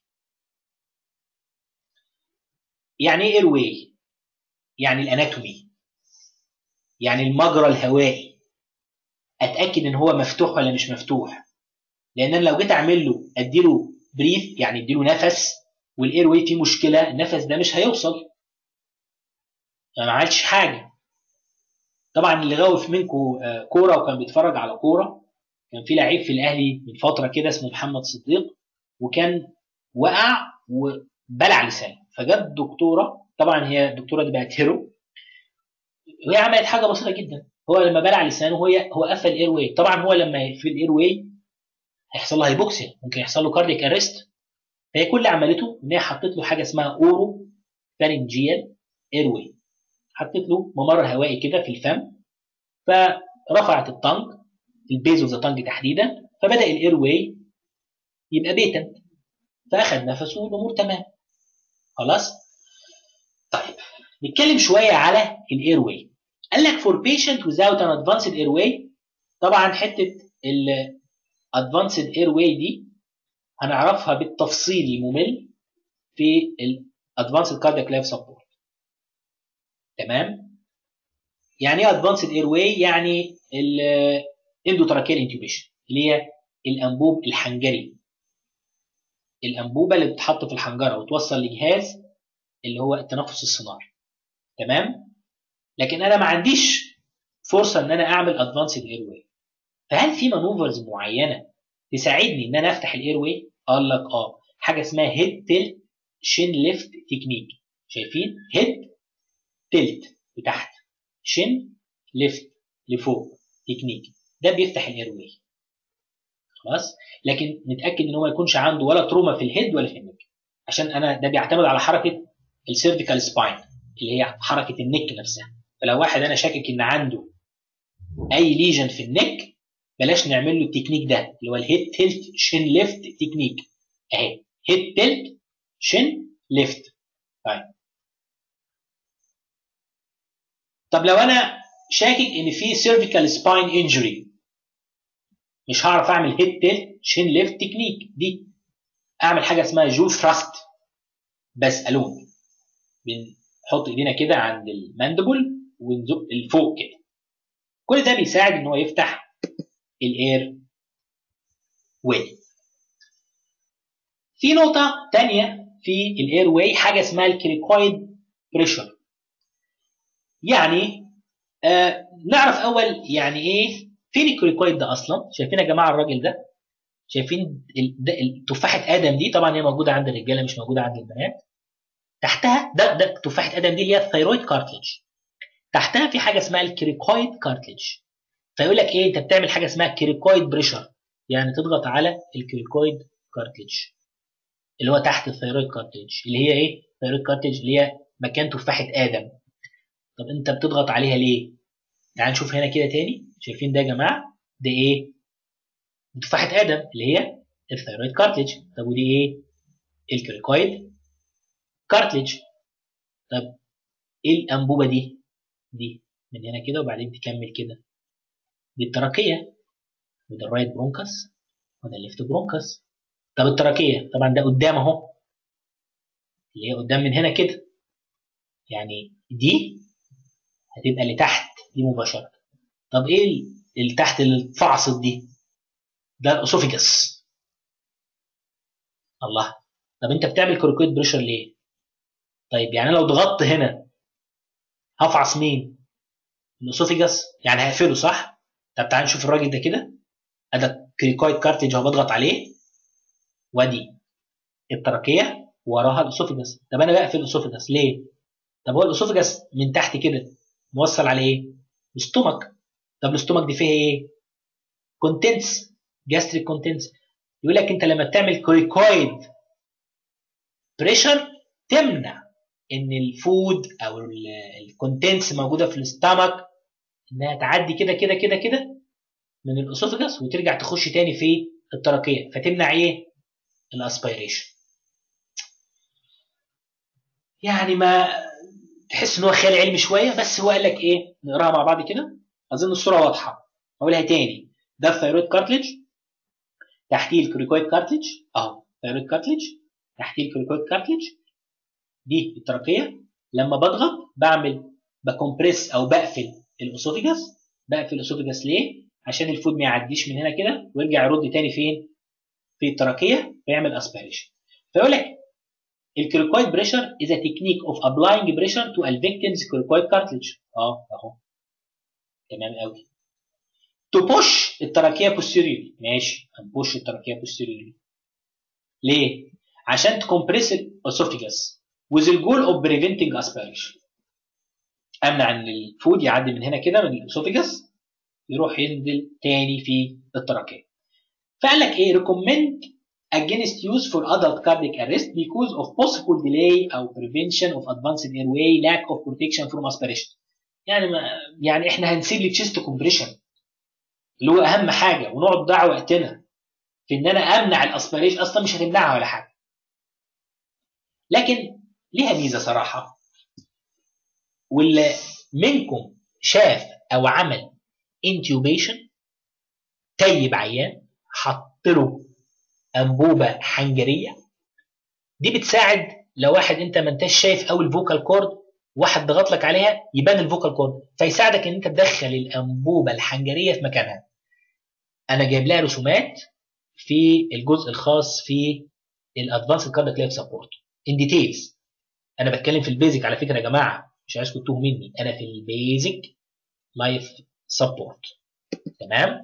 B: يعني ايه اير واي يعني الاناتومي يعني المجرى الهوائي اتاكد ان هو مفتوح ولا مش مفتوح لان انا لو جيت اعمل له اديله بريث يعني اديله نفس والاير واي فيه مشكله النفس ده مش هيوصل ما عملتش حاجه طبعا اللي غاوف منكم كوره وكان بيتفرج على كوره كان في لعيب في الاهلي من فتره كده اسمه محمد صديق وكان وقع وبلع لسانه فجت دكتوره طبعا هي الدكتوره دي بقت هيرو وهي عملت حاجه بسيطه جدا هو لما بلع لسانه هو هو قفل الاير واي طبعا هو لما في الاير واي هيحصل له هايبوكسيا ممكن يحصل له كاردياك اريست فهي كل اللي عملته ان هي حطت له حاجه اسمها اورو فارنجيال اير واي حطت له ممر هوائي كده في الفم فرفعت الطنج البيز اوف ذا طنج تحديدا فبدا الاير واي يبقى بيتنت فاخد نفسه والامور تمام خلاص طيب نتكلم شويه على الاير واي قال لك for patient without an advanced airway طبعا حته ال advanced airway دي هنعرفها بالتفصيل الممل في ال advanced cardiac life support تمام يعني ايه advanced airway يعني ال endotracheal intubation اللي هي الانبوب الحنجري الانبوبه اللي بتتحط في الحنجره وتوصل لجهاز اللي هو التنفس الصناعي تمام لكن انا ما عنديش فرصه ان انا اعمل ادفانسد اير واي فهل في مانوفرز معينه تساعدني ان انا افتح الاير واي قال لك اه حاجه اسمها هيد تيلت شين ليفت تكنيك شايفين هيد تيلت لتحت شين ليفت لفوق تكنيك ده بيفتح الاير واي خلاص لكن نتاكد ان هو ما يكونش عنده ولا تروما في الهيد ولا في النك عشان انا ده بيعتمد على حركه السيرفيكال سباين اللي هي حركه النك نفسها فلو واحد انا شاكك ان عنده اي ليجن في النك بلاش نعمل له التكنيك ده اللي هو الهيد تيلت شين ليفت تكنيك اهي هيد تيلت شين ليفت طيب طب لو انا شاكك ان في سيرفيكال سباين انجري مش هعرف اعمل هيد تيل شين ليفت تكنيك دي اعمل حاجه اسمها جو ثراست بس الون بنحط ايدينا كده عند الماندبل ونزق لفوق كده كل ده بيساعد ان هو يفتح الاير واي في نقطة تانية في الاير واي حاجة اسمها الكريكويد بريشر يعني آه نعرف اول يعني ايه فين الكريكويد ده اصلا شايفين يا جماعة الراجل ده شايفين تفاحة ادم دي طبعا هي موجودة عند الرجالة مش موجودة عند البنات تحتها ده ده تفاحة ادم دي اللي هي الثيرويد كارتلج تحتها في حاجة اسمها الكريكويد كارتلج فيقول لك ايه انت بتعمل حاجة اسمها كريكويد بريشر يعني تضغط على الكريكويد كارتلج اللي هو تحت الثيرويد كارتلج اللي هي ايه الثيرويد كارتلج اللي هي مكان تفاحة ادم طب انت بتضغط عليها ليه تعال نشوف هنا كده تاني شايفين ده يا جماعه ده ايه تفاحة ادم اللي هي الثيرويد كارتلج طب ودي ايه الكريكويد كارتلج طب ايه الانبوبه دي دي من هنا كده وبعدين تكمل كده دي التراكيه وده الرايت برونكس وده الليفت برونكس طب التراكيه طبعا ده قدام اهو اللي هي قدام من هنا كده يعني دي هتبقى اللي تحت دي مباشره طب ايه اللي تحت اللي اتفعصت دي ده الاسوفيجاس الله طب انت بتعمل كوركويد بريشر ليه طيب يعني لو ضغطت هنا هفعص مين الاسوفيجاس يعني هقفله صح طب تعال نشوف الراجل ده كده ادي كريكويد كارتج اهو بضغط عليه وادي التركيه وراها الاسوفيجاس طب انا بقفل الاسوفيجاس ليه طب هو الاسوفيجاس من تحت كده موصل على ايه الاستومك طب الاستومك دي فيها ايه كونتنتس جاستريك كونتنتس يقول لك انت لما بتعمل كوريكويد بريشر تمنع ان الفود او الكونتنتس موجوده في الاستامك انها تعدي كده كده كده كده من الاسوفجس وترجع تخش تاني في التركيه فتمنع ايه الاسبيريشن يعني ما تحس ان هو خيال علمي شويه بس هو قال لك ايه نقراها مع بعض كده اظن الصوره واضحه اقولها تاني ده الثيرويد كارتلج تحتيه الكريكويد كارتلج اهو ثيرويد كارتلج تحتيه الكريكويد كارتلج دي التركيه لما بضغط بعمل بكمبريس او بقفل الاسوفيجاس بقفل الاسوفيجاس ليه عشان الفود ما يعديش من هنا كده ويرجع يرد تاني فين في التركيه فيعمل اسبيريشن فيقول لك الكريكويد بريشر is a technique of applying pressure to a victim's cricoid cartilage اه اهو تمام قوي to push التراكيه posteriorly ماشي هنبوش التراكيه posteriorly ليه عشان تكمبريس الاسوفيجاس with the goal of preventing aspiration امنع ان الفود يعدي من هنا كده من الاسوفيجاس يروح ينزل تاني في التراكيه فقال لك ايه recommend against use for adult cardiac arrest because of possible delay او prevention of advanced airway lack of protection from aspiration يعني ما يعني احنا هنسيب التشيست كومبريشن اللي هو اهم حاجه ونقعد نضيع وقتنا في ان انا امنع الاسبيريشن اصلا مش هتمنعها ولا حاجه لكن ليها ميزه صراحه واللي منكم شاف او عمل انتيوبيشن تيب عيان حط له انبوبه حنجريه دي بتساعد لو واحد انت ما انتش شايف قوي الفوكال كورد واحد ضغط لك عليها يبان الفوكال كورد فيساعدك ان انت تدخل الانبوبه الحنجريه في مكانها انا جايب لها رسومات في الجزء الخاص في الادفانسد كاردياك لايف سبورت ان ديتيلز انا بتكلم في البيزك على فكره يا جماعه مش عايزكم تتوهوا مني انا في البيزك لايف سبورت تمام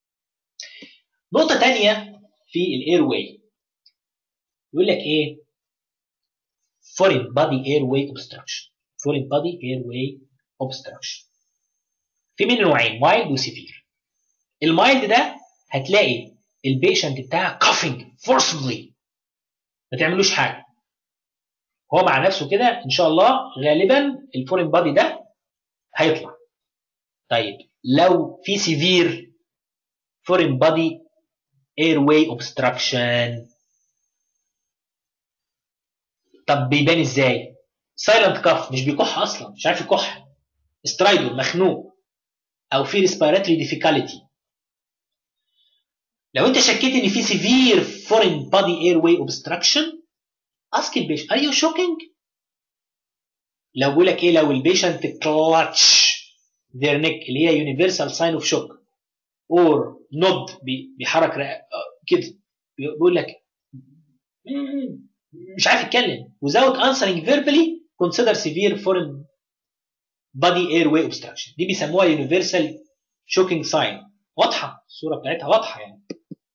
B: نقطه تانية في الاير واي يقول لك ايه foreign body airway obstruction foreign body airway obstruction في منه نوعين مايلد وسيفير المايلد ده هتلاقي البيشنت بتاعك coughing forcibly ما تعملوش حاجه هو مع نفسه كده ان شاء الله غالبا الفورين بادي ده هيطلع طيب لو في سيفير فورين بادي اير واي اوبستراكشن طب بيبان ازاي سايلنت كاف مش بيكح اصلا مش عارف يكح سترايدر مخنوق او في ريسبيراتوري ديفيكاليتي لو انت شكيت ان في سيفير فورين بادي اير واي اوبستراكشن اسك البيشنت ار يو شوكينج لو بيقول لك ايه لو البيشنت كلاتش their neck اللي هي universal sign of shock or nod بيحرك كده بيقول لك مش عارف يتكلم without answering verbally consider severe foreign body airway obstruction دي بيسموها universal shocking sign واضحه الصوره بتاعتها واضحه يعني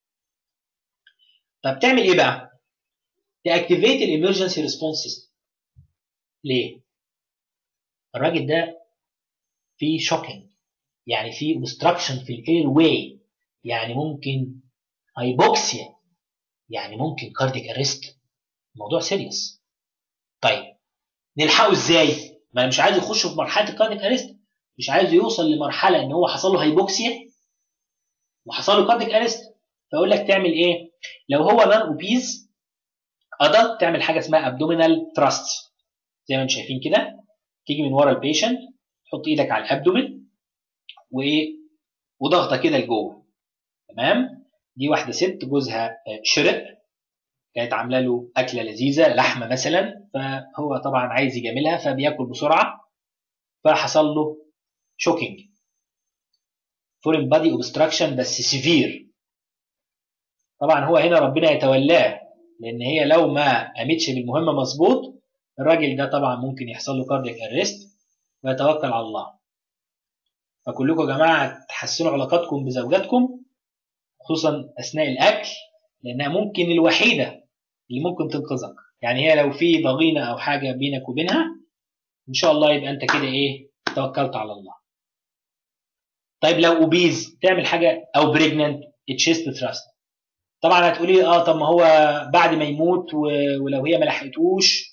B: طب تعمل ايه بقى؟ تاكتيفيت الامرجنسي ريسبونس سيستم ليه؟ الراجل ده في شوكينج يعني في obstruction في الاير واي يعني ممكن هايبوكسيا يعني ممكن كارديك اريست الموضوع سيريس طيب نلحقه ازاي ما انا مش عايز يخش في مرحله الكارديك اريست مش عايز يوصل لمرحله ان هو حصل له هايبوكسيا وحصل له كارديك اريست فاقول لك تعمل ايه لو هو نان اوبيز ادلت تعمل حاجه اسمها ابدومينال ثراست زي ما انتم شايفين كده تيجي من ورا البيشنت تحط ايدك على الابدومين وايه وضغطه كده لجوه تمام دي واحده ست جوزها شرق كانت عامله له اكله لذيذه لحمه مثلا فهو طبعا عايز يجاملها فبياكل بسرعه فحصل له شوكينج فورين بادي اوبستراكشن بس سيفير طبعا هو هنا ربنا يتولاه لان هي لو ما قامتش بالمهمه مظبوط الراجل ده طبعا ممكن يحصل له كاردياك اريست ويتوكل على الله فكلكم يا جماعه تحسنوا علاقاتكم بزوجاتكم خصوصا اثناء الاكل لانها ممكن الوحيده اللي ممكن تنقذك يعني هي لو في ضغينه او حاجه بينك وبينها ان شاء الله يبقى انت كده ايه توكلت على الله طيب لو اوبيز تعمل حاجه او بريجننت تشيست ثراست طبعا هتقولي اه طب ما هو بعد ما يموت ولو هي ما لحقتوش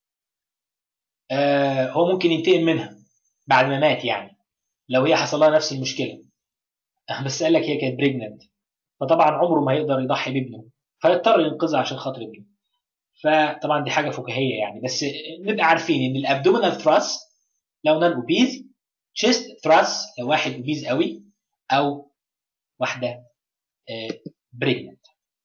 B: آه هو ممكن ينتقم منها بعد ما مات يعني لو هي حصل لها نفس المشكله بس قال لك هي كانت بريجننت فطبعا عمره ما يقدر يضحي بابنه فيضطر ينقذها عشان خاطر ابنه فطبعا دي حاجه فكاهيه يعني بس نبقى عارفين ان الابدومينال ثراس لو نان اوبيز تشيست ثراس لو واحد اوبيز قوي او واحده بريجننت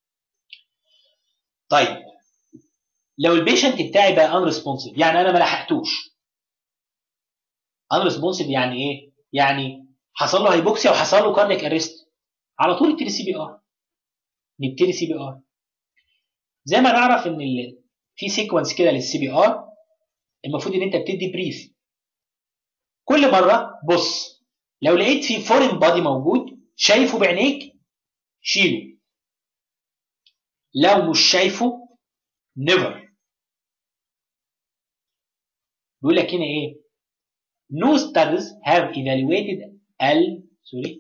B: طيب لو البيشنت بتاعي بقى unresponsive يعني انا ما لحقتوش unresponsive يعني ايه يعني حصل له هايبوكسيا وحصل له كاردياك اريست على طول نبتدي سي بي ار نبتدي سي بي ار زي ما نعرف ان في سيكونس كده للسي بي ار المفروض ان انت بتدي بريف كل مره بص لو لقيت في فورين بادي موجود شايفه بعينيك شيله لو مش شايفه نيفر بيقول لك هنا ايه no studies have evaluated ال سوري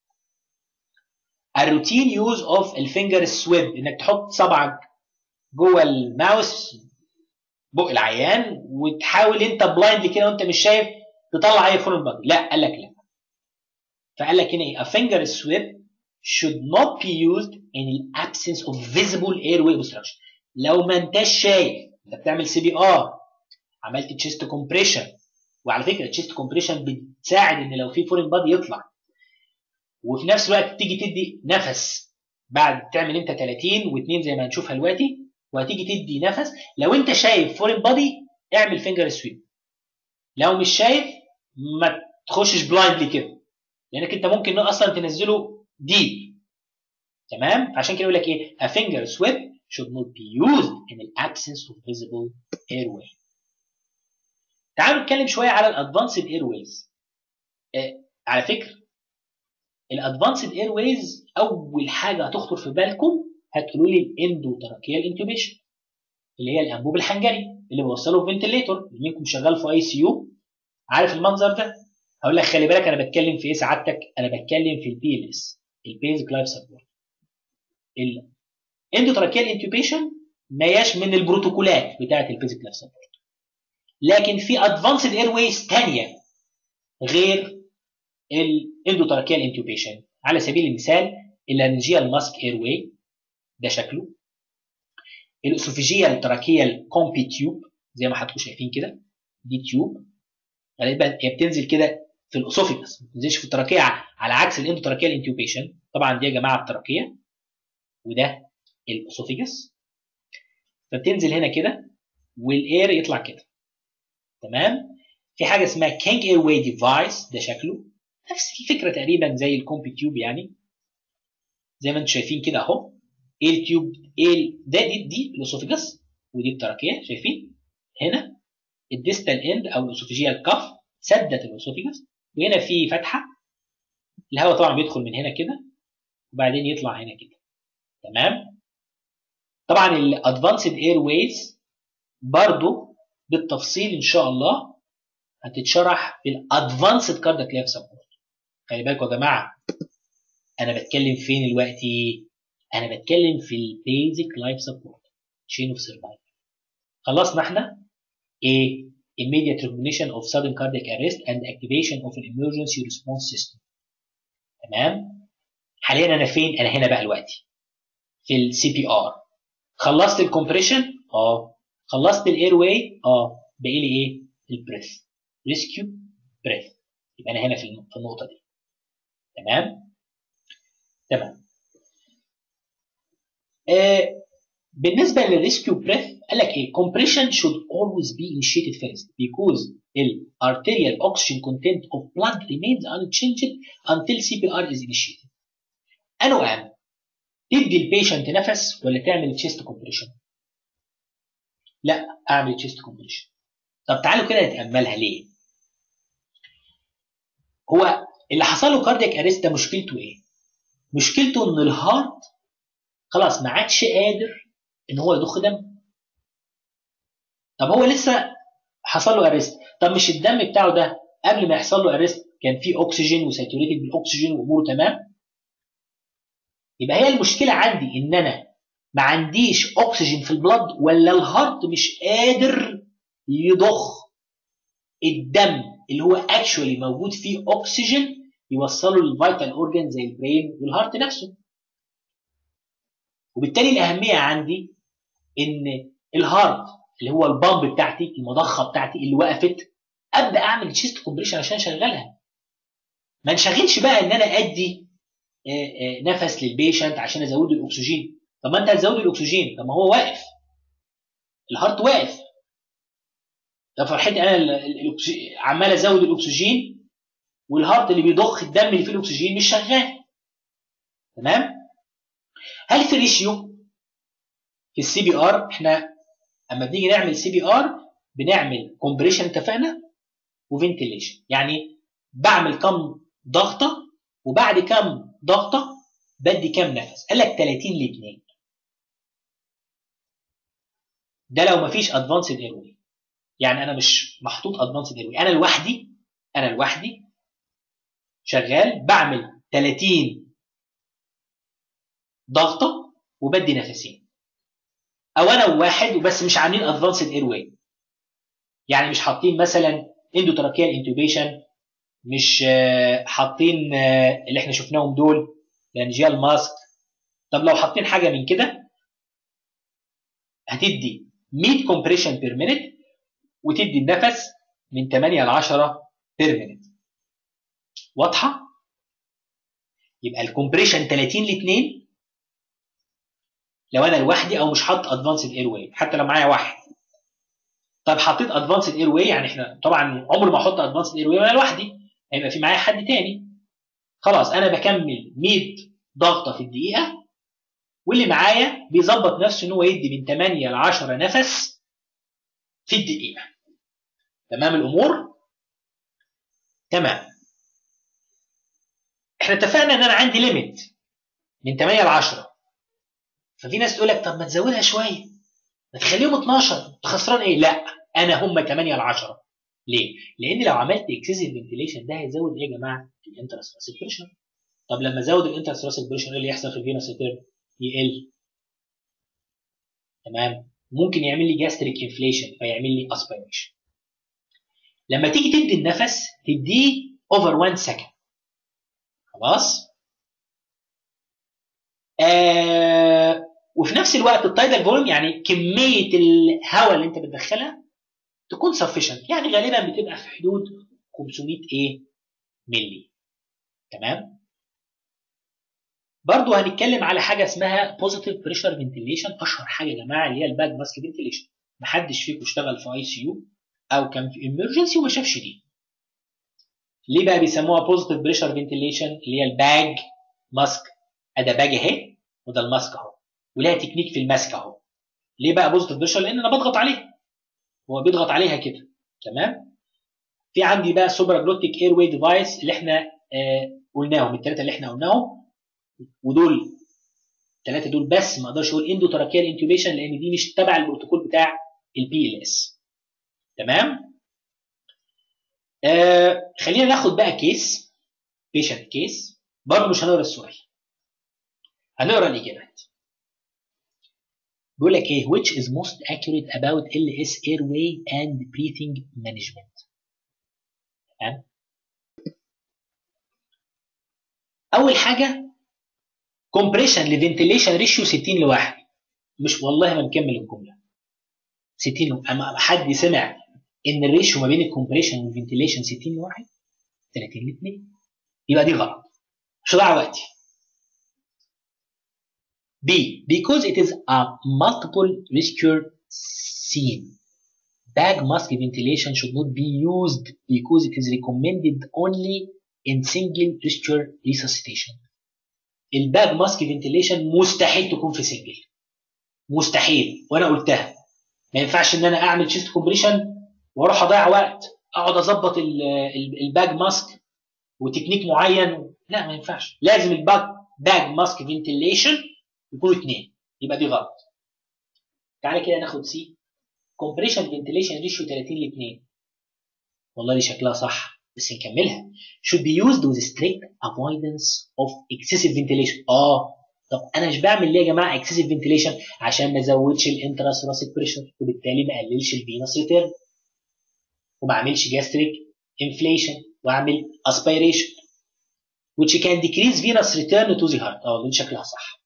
B: الروتين يوز اوف الفينجر سويب انك تحط صبعك جوه الماوس بق العيان وتحاول انت بلايند كده وانت مش شايف تطلع اي فورم بادي لا قال لك لا فقال لك هنا ايه a finger sweep should not be used in the absence of visible airway obstruction لو ما انتش شايف انت بتعمل سي بي ار عملت تشيست كومبريشن وعلى فكره التشيست كومبريشن بتساعد ان لو في فورين بادي يطلع وفي نفس الوقت تيجي تدي نفس بعد تعمل انت 30 و2 زي ما هنشوفها دلوقتي وهتيجي تدي نفس لو انت شايف فورين بادي اعمل فينجر سويب لو مش شايف ما تخشش بلايندلي كده لانك انت ممكن اصلا تنزله ديب تمام فعشان كده يقول لك ايه a finger sweep should not be used in the absence of visible airway تعالوا نتكلم شويه على الادفانسد ايرويز آه على فكره الادفانسد ايرويز اول حاجه هتخطر في بالكم هتقولوا لي الاندوتراكيال انتوبيشن اللي هي الانبوب الحنجري اللي بوصله فنتليتور اللي منكم شغال في اي سي يو عارف المنظر ده هقول لك خلي بالك انا بتكلم في ايه سعادتك انا بتكلم في البي ال اس البيزك لايف سبورت الاندوتراكيال انتوبيشن ما هياش من البروتوكولات بتاعه البيزك لايف سبورت لكن في ادفانسد اير ويز ثانيه غير الاندوتراكيال انتوبيشن على سبيل المثال اللارنجيال ماسك اير واي ده شكله الاسوفيجيال تراكيال كومبي تيوب زي ما حضراتكم شايفين كده دي تيوب غالبا هي بتنزل كده في الاسوفيجس ما بتنزلش في التراكيه على عكس الاندوتراكيال انتيوبيشن طبعا دي يا جماعه التراكيه وده الاسوفيجس فبتنزل هنا كده والاير يطلع كده تمام في حاجه اسمها كينج اير واي ديفايس ده شكله نفس الفكره تقريبا زي الكومبي تيوب يعني زي ما انتم شايفين كده اهو ايه التيوب ايه ده دي, دي الاسوفيجس ودي التراكيه شايفين هنا الديستال اند او الاسوفيجيال كف سدت الاسوفيجس وهنا في فتحه الهواء طبعا بيدخل من هنا كده وبعدين يطلع هنا كده تمام طبعا الادفانسد اير ويز برضو بالتفصيل ان شاء الله هتتشرح في الادفانسد كاردياك لايف سبورت خلي بالكم يا جماعه انا بتكلم فين دلوقتي انا بتكلم في البيزك لايف سبورت تشين اوف سرفايفل خلصنا احنا ايه immediate recognition of sudden cardiac arrest and activation of an emergency response system تمام حاليا انا فين انا هنا بقى دلوقتي في السي بي ار خلصت الكومبريشن اه خلصت الاير واي اه باقي لي ايه البريث ريسكيو بريث يبقى انا هنا في النقطه دي تمام تمام آه بالنسبه للريسكيو بريث قال لك ايه compression should always be initiated first because the arterial oxygen content of blood remains unchanged until CPR is initiated انو ام تدي البيشنت نفس ولا تعمل تشيست كومبريشن لا اعمل تشيست كومبريشن طب تعالوا كده نتاملها ليه هو اللي حصل له كاردياك اريست ده مشكلته ايه مشكلته ان الهارت خلاص ما عادش قادر ان هو يضخ دم طب هو لسه حصل له اريست طب مش الدم بتاعه ده قبل ما يحصل له اريست كان فيه اكسجين وساتوريتد بالاكسجين واموره تمام يبقى هي المشكله عندي ان انا ما عنديش اكسجين في البلد ولا الهارت مش قادر يضخ الدم اللي هو اكشولي موجود فيه اكسجين يوصله للفيتال اورجان زي البرين والهارت نفسه وبالتالي الاهميه عندي ان الهارت اللي هو البامب بتاعتي المضخه بتاعتي اللي وقفت ابدا اعمل تشيست كومبريشن عشان اشغلها ما انشغلش بقى ان انا ادي نفس للبيشنت عشان ازود الاكسجين طب ما انت هتزود الاكسجين طب ما هو واقف الهارت واقف طب فرحتي انا عمال ازود الاكسجين والهارت اللي بيضخ الدم اللي فيه الاكسجين مش شغال تمام هل في ريشيو في السي بي ار احنا اما بنيجي نعمل سي بي ار بنعمل كومبريشن اتفقنا وفنتيليشن يعني بعمل كم ضغطه وبعد كم ضغطه بدي كام نفس قال لك 30 ل 2 ده لو مفيش ادفانسد ايروي يعني انا مش محطوط ادفانسد ايروي انا لوحدي انا لوحدي شغال بعمل 30 ضغطه وبدي نفسين او انا وواحد وبس مش عاملين ادفانسد ايروي يعني مش حاطين مثلا اندوتراكيال انتوبيشن مش حاطين اللي احنا شفناهم دول لانجيال ماسك طب لو حاطين حاجه من كده هتدي 100 كومبريشن بير مينيت وتدي النفس من 8 ل 10 بير مينيت واضحه يبقى الكومبريشن 30 ل 2 لو انا لوحدي او مش حاطط ادفانسد اير واي حتى لو معايا واحد طب حطيت ادفانسد اير واي يعني احنا طبعا عمري ما احط ادفانسد اير واي وانا لوحدي هيبقى في معايا حد تاني خلاص انا بكمل 100 ضغطه في الدقيقه واللي معايا بيظبط نفسه ان هو يدي من 8 ل 10 نفس في الدقيقه تمام الامور تمام احنا اتفقنا ان انا عندي ليميت من 8 ل 10 ففي ناس تقول لك طب ما تزودها شويه ما تخليهم 12 خسران ايه لا انا هم 8 ل 10 ليه؟ لان لو عملت اكسسيف فنتيليشن ده هيزود ايه يا جماعه؟ الانترستراسيك بريشر. طب لما ازود الانترستراسيك بريشر ايه اللي يحصل في الفينوس ريتيرن؟ يقل. تمام؟ ممكن يعمل لي جاستريك انفليشن فيعمل لي اسبيريشن. لما تيجي تدي النفس تديه اوفر 1 سكند. خلاص؟ آه وفي نفس الوقت التايدال فوليوم يعني كميه الهواء اللي انت بتدخلها تكون سفشنت يعني غالبا بتبقى في حدود 500 ايه ملي تمام برضو هنتكلم على حاجه اسمها بوزيتيف بريشر فنتيليشن اشهر حاجه يا جماعه اللي هي الباك ماسك فنتيليشن محدش فيكم اشتغل في اي سي يو او كان في امرجنسي وما شافش دي ليه بقى بيسموها بوزيتيف بريشر فنتيليشن اللي هي الباج ماسك ادي باج اهي وده الماسك اهو ولها تكنيك في الماسك اهو ليه بقى بوزيتيف بريشر لان انا بضغط عليها هو بيضغط عليها كده تمام في عندي بقى سوبرا جلوتيك اير واي ديفايس اللي احنا آه قلناهم الثلاثه اللي احنا قلناهم ودول الثلاثه دول بس ما اقدرش اقول اندوتراكيال انتوبيشن لان دي مش تبع البروتوكول بتاع البي ال اس تمام آه خلينا ناخد بقى كيس بيشنت كيس برضه مش هنقرا السؤال هنقرا الاجابات بيقول لك ايه which is most accurate about LS airway and breathing management تمام اول حاجه compression لفنتيليشن ريشيو 60 لواحد مش والله ما مكمل الجمله 60 اما حد سمع ان الريشيو ما بين الكومبريشن والفنتيليشن 60 لواحد 30 ل 2 يبقى دي غلط مش هضيع وقتي B. Because it is a multiple rescue scene, bag mask ventilation should not be used because it is recommended only in single rescue resuscitation. الباج ماسك فنتيليشن مستحيل تكون في سنجل مستحيل وانا قلتها ما ينفعش ان انا اعمل تشيست كومبريشن واروح اضيع وقت اقعد اظبط الباج ماسك وتكنيك معين لا ما ينفعش لازم الباج باج ماسك فنتيليشن يكونوا اثنين يبقى دي غلط تعالى كده ناخد سي كومبريشن فنتيليشن ريشيو 30 ل 2 والله دي شكلها صح بس نكملها should be used with strict avoidance of excessive ventilation اه طب انا مش بعمل ليه يا جماعه excessive ventilation عشان ما ازودش الانتراسوراسيك بريشر وبالتالي ما اقللش الفينس ريتيرن وما اعملش gastric inflation واعمل aspiration which can decrease venous return to the heart اه دي شكلها صح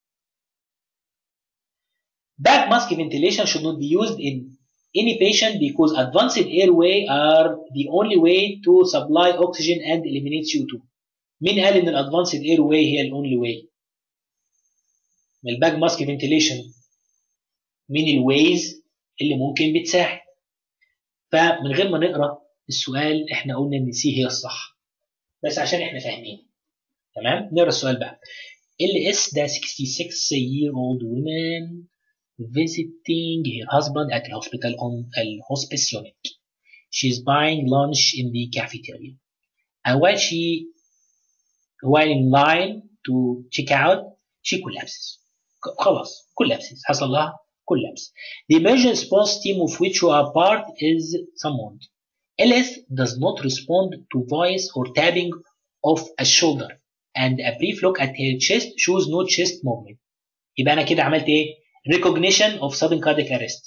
B: Back mask ventilation should not be used in any patient because advanced airway are the only way to supply oxygen and eliminate CO2. مين قال ان الادفانسد اير واي هي الاونلي واي؟ من الباك ماسك فنتيليشن مين الويز اللي ممكن بتساعد؟ فمن غير ما نقرا السؤال احنا قلنا ان سي هي الصح بس عشان احنا فاهمين تمام؟ نقرا السؤال بقى ال اس ده 66 year old woman visiting her husband at the hospital on the hospice unit. She's buying lunch in the cafeteria. And while she, while in line to check out, she collapses. خلاص collapses حصل لها collapse. The emergency response team of which you are part is summoned. LS does not respond to voice or tapping of a shoulder and a brief look at her chest shows no chest movement. يبقى أنا كده عملت إيه؟ recognition of sudden cardiac arrest.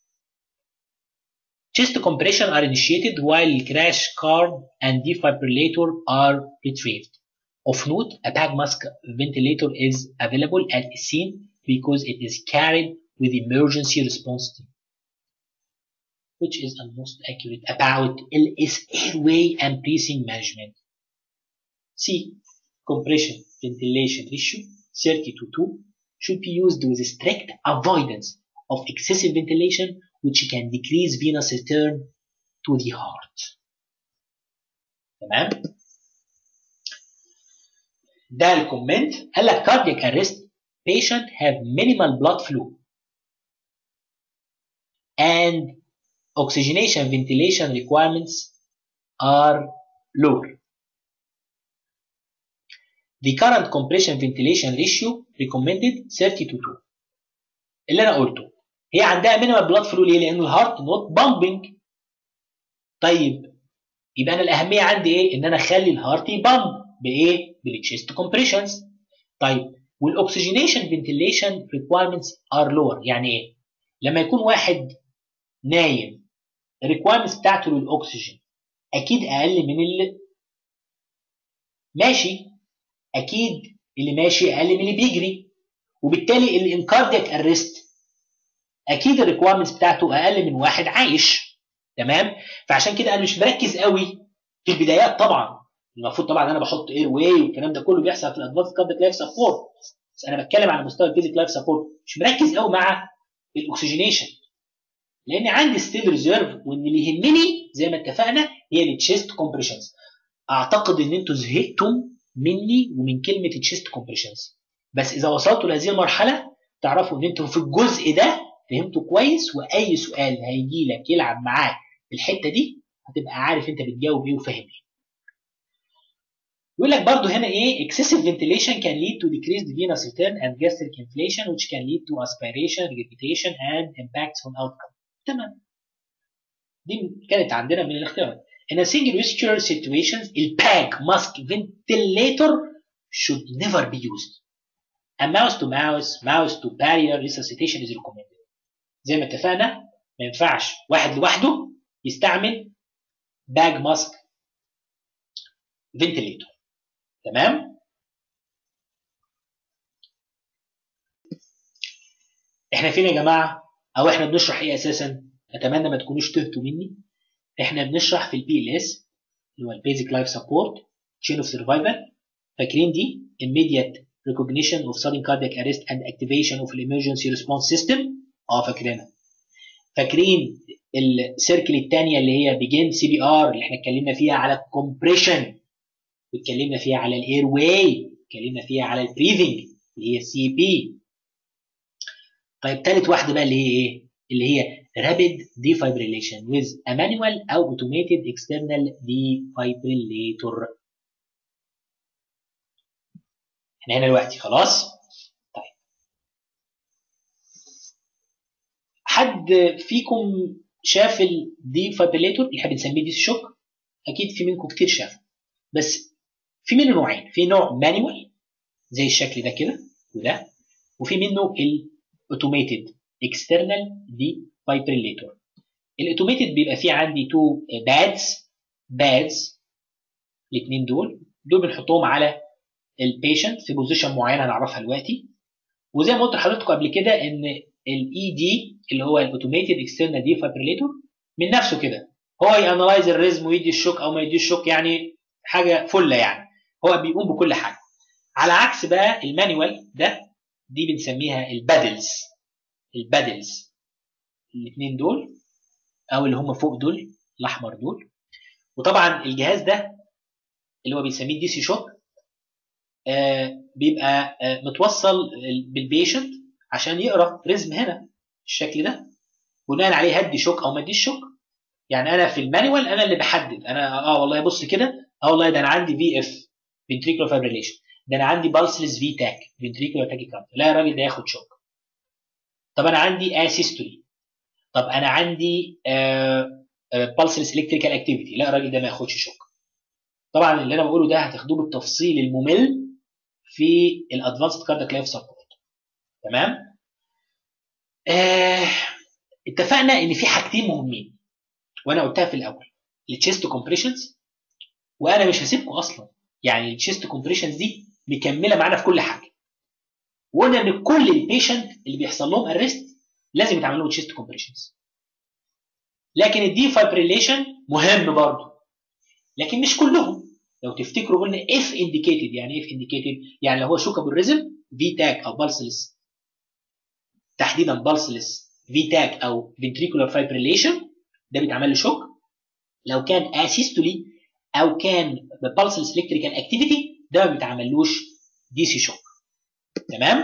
B: Chest compression are initiated while crash card and defibrillator are retrieved. Of note, a bag mask ventilator is available at the scene because it is carried with emergency response team, which is the most accurate about LS airway and breathing management. C. Compression ventilation ratio 30 to 2 should be used with strict avoidance of excessive ventilation which can decrease venous return to the heart. تمام؟ ده الكومنت قال لك cardiac arrest patient have minimal blood flow and oxygenation ventilation requirements are lower. The current compression ventilation ratio recommended 30 to 2 اللي انا قلته هي عندها مينيمال بلاد فلو ليه؟ لان الهارت نوت بامبنج طيب يبقى انا الاهميه عندي ايه؟ ان انا اخلي الهارت يبامب بايه؟ بالتشيست كومبريشنز طيب والاكسجينيشن فنتيليشن ريكوايرمنتس ار لور يعني ايه؟ لما يكون واحد نايم الريكوايرمنتس بتاعته للاكسجين اكيد اقل من اللي ماشي اكيد اللي ماشي اقل من اللي بيجري وبالتالي الانكاردياك ارست اكيد الريكوايرمنتس بتاعته اقل من واحد عايش تمام فعشان كده انا مش مركز قوي في البدايات طبعا المفروض طبعا انا بحط اير واي والكلام ده كله بيحصل في الادفانس كاردياك لايف سبورت بس انا بتكلم على مستوى البيزك لايف سبورت مش مركز قوي مع الاكسجينيشن لان عندي ستيل ريزيرف وان اللي يهمني زي ما اتفقنا هي التشيست كومبريشنز اعتقد ان انتوا زهقتم مني ومن كلمه التشيست كومبريشنز بس اذا وصلتوا لهذه المرحله تعرفوا ان انتوا في الجزء ده فهمتوا كويس واي سؤال هيجي لك يلعب معاك في الحته دي هتبقى عارف انت بتجاوب ايه وفاهم ايه يقول لك برضو هنا ايه excessive ventilation can lead to decreased venous return and gastric inflation which can lead to aspiration regurgitation and impacts on outcome تمام دي كانت عندنا من الاختيارات in a single respiratory situations الباك mask ventilator should never be used a mouse to mouse mouse to barrier resuscitation is recommended زي ما اتفقنا ما ينفعش واحد لوحده يستعمل باج ماسك فنتليتور تمام احنا فين يا جماعه او احنا بنشرح ايه اساسا اتمنى ما تكونوش تهتوا مني احنا بنشرح في البي ال اس اللي هو البيزك لايف سبورت تشين اوف سرفايفل فاكرين دي immediate recognition of sudden cardiac arrest and activation of the emergency response system اه فاكرينها فاكرين السيركل الثانيه اللي هي بيجين سي بي ار اللي احنا اتكلمنا فيها على الكومبريشن واتكلمنا فيها على الاير واي اتكلمنا فيها على البريذنج اللي هي السي بي طيب ثالث واحده بقى اللي هي ايه اللي هي rapid defibrillation with a manual او automated external defibrillator احنا هنا دلوقتي خلاص طيب حد فيكم شاف الديفابريليتور اللي احنا بنسميه دي شوك اكيد في منكم كتير شافه بس في منه نوعين في نوع مانيوال زي الشكل ده كده وده وفي منه الاوتوميتد اكسترنال ديفابريليتور الاوتوميتد بيبقى فيه عندي تو بادز بادز الاثنين دول دول بنحطهم على البيشنت في بوزيشن معينه هنعرفها دلوقتي وزي ما قلت لحضراتكم قبل كده ان الاي دي اللي هو الاوتوميتد اكسترنال ديفابريليتور من نفسه كده هو يانلايز الريزم ويدي الشوك او ما يديش الشوك يعني حاجه فله يعني هو بيقوم بكل حاجه على عكس بقى المانيوال ده دي بنسميها البادلز البادلز الاثنين دول او اللي هم فوق دول الاحمر دول وطبعا الجهاز ده اللي هو بنسميه دي سي شوك آه بيبقى آه متوصل بالبيشنت عشان يقرا ريزم هنا الشكل ده بناء عليه هدي شوك او ما اديش شوك يعني انا في المانيوال انا اللي بحدد انا اه والله بص كده اه والله ده انا عندي في اف فنتريكولار فابريليشن ده انا عندي بالسلس في تاك فنتريكولار تاكيكارد لا يا راجل ده ياخد شوك طب انا عندي اسيستولي طب انا عندي بالسلس الكتريكال اكتيفيتي لا الراجل ده ما ياخدش شوك طبعا اللي انا بقوله ده هتاخدوه بالتفصيل الممل في الادفانسد كاردياك لايف سبورت تمام آه اتفقنا ان في حاجتين مهمين وانا قلتها في الاول التشيست كومبريشنز وانا مش هسيبكم اصلا يعني التشيست كومبريشنز دي مكمله معانا في كل حاجه وقلنا ان كل البيشنت اللي بيحصل لهم ارست لازم يتعمل لهم تشيست كومبريشنز لكن الديفايبريليشن مهم برضه لكن مش كلهم لو تفتكروا قلنا اف انديكيتد يعني ايه اف انديكيتد يعني لو هو شوك بالريزم في تاك او بالسلس تحديدا بالسلس في تاك او فنتريكولار فايبريليشن ده بيتعمل له شوك لو كان اسيستولي او كان بالسلس الكتريكال اكتيفيتي ده ما بيتعملوش دي سي شوك تمام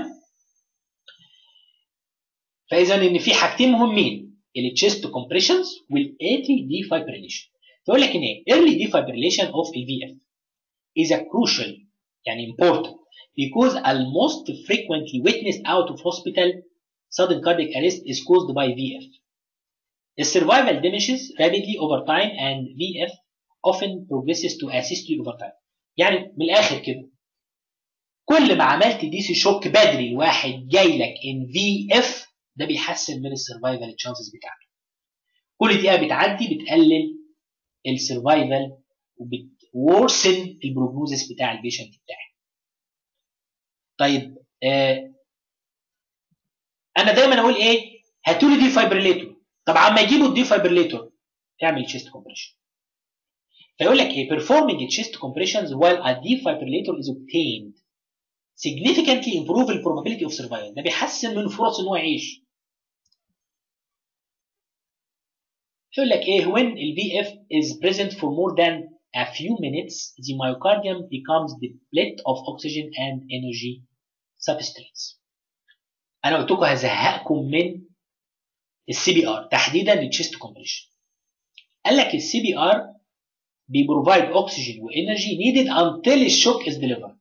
B: فاذا ان في حاجتين مهمين التشيست كومبريشنز والاتي دي فايبريليشن فيقول لك ان ايه early defibrillation of LVF is a crucial يعني important because a most frequently witnessed out of hospital sudden cardiac arrest is caused by VF. The survival diminishes rapidly over time and VF often progresses to asystole over time. يعني من الاخر كده كل ما عملت دي سي شوك بدري واحد جاي لك ان في اف ده بيحسن من السرفايفل تشانسز بتاعته. كل دقيقه بتعدي بتقلل السرفايفل وبتورسن البروجنوزس بتاع البيشنت بتاعي. طيب آه انا دايما اقول ايه؟ هاتوا لي دي فايبريليتور. طب عما يجيبوا الدي فايبريليتور اعمل تشيست كومبريشن. فيقول لك ايه performing chest compressions while a defibrillator is obtained significantly improve the probability of survival ده بيحسن من فرص ان هو يعيش يقول لك ايه when ال VF is present for more than a few minutes the myocardium becomes depleted of oxygen and energy substrates انا قلت لكم هزهقكم من السي بي ار تحديدا التشيست كومبريشن قال لك السي بي ار بيبروفايد اوكسجين وانرجي نيدد until الشوك از delivered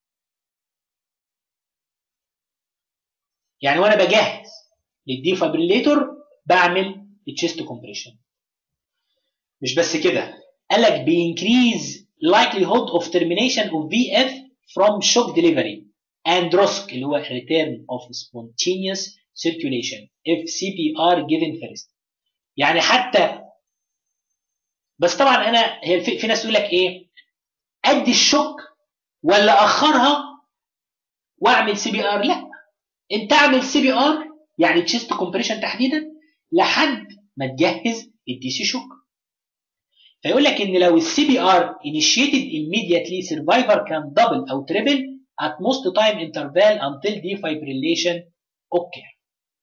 B: يعني وانا بجهز للديفابريليتور بعمل التشيست كومبريشن مش بس كده قال لك بينكريز likelihood of termination of VF from shock delivery and ROSC اللي هو return of spontaneous circulation if CPR given first يعني حتى بس طبعا انا هي في, في ناس تقول لك ايه ادي الشوك ولا اخرها واعمل سي بي ار لا انت اعمل سي بي ار يعني تشيست كومبريشن تحديدا لحد ما تجهز الدي سي شوك فيقول لك ان لو السي بي ار initiated immediately survivor can double او triple at most time interval until defibrillation occur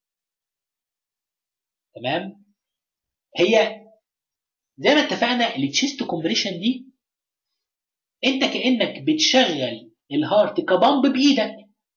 B: تمام هي زي ما اتفقنا التشيست كومبريشن دي انت كانك بتشغل الهارت كبامب بايدك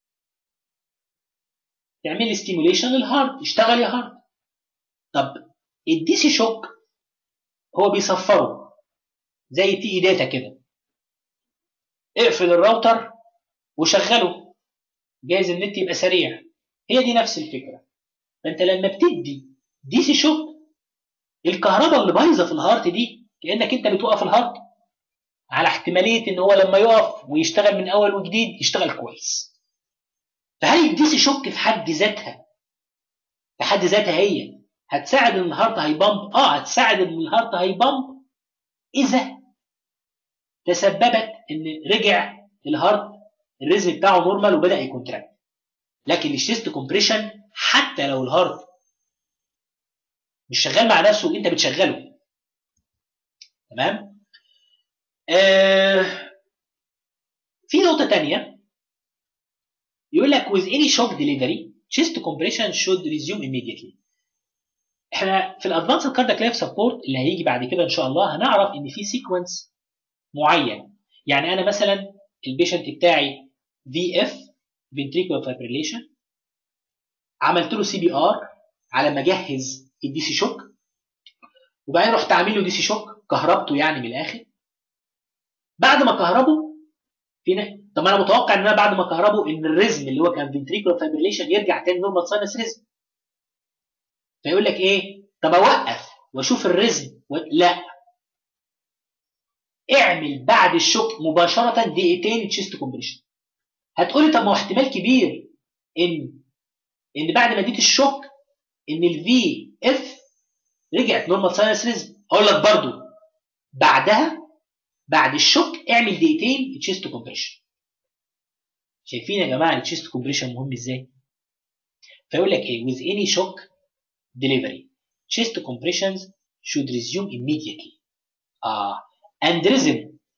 B: تعمل لي ستيموليشن للهارت اشتغل يا هارت طب الدي سي شوك هو بيصفره زي تي اي داتا كده اقفل الراوتر وشغله جايز النت يبقى سريع هي دي نفس الفكره فانت لما بتدي دي سي شوك الكهرباء اللي بايظه في الهارت دي كانك انت بتوقف الهارت على احتماليه ان هو لما يقف ويشتغل من اول وجديد يشتغل كويس فهل الدي سي شوك في حد ذاتها في حد ذاتها هي هتساعد ان الهارت هيبامب اه هتساعد ان الهارت هيبامب اذا تسببت ان رجع الهارت الريزم بتاعه نورمال وبدا يكونتراكت لكن الشيست كومبريشن حتى لو الهارت مش شغال مع نفسه انت بتشغله تمام آه في نقطة تانية يقول لك with any shock delivery chest compression should resume immediately احنا في الادفانس كاردياك لايف سبورت اللي هيجي بعد كده ان شاء الله هنعرف ان في سيكونس معين يعني انا مثلا البيشنت بتاعي في اف ventricular fibrillation عملت له سي بي ار على ما اجهز الدي سي شوك وبعدين رحت عامل له دي سي شوك كهربته يعني من الاخر بعد ما كهربه في ن... طب انا متوقع ان انا بعد ما كهربه ان الريزم اللي هو كان ventricular fibrillation يرجع تاني نورمال ساينس ريزم فيقول لك ايه طب اوقف واشوف الريزم و... لا اعمل بعد الشوك مباشره دقيقتين تشيست كومبريشن هتقولي طب ما هو احتمال كبير ان ان بعد ما اديت الشوك ان الفي اف رجعت نورمال ساينس ريزم اقول لك برضو بعدها بعد الشوك اعمل دقيقتين تشيست كومبريشن شايفين يا جماعه التشيست كومبريشن مهم ازاي فيقول لك ايه with any shock delivery chest compressions should resume immediately آه. and rhythm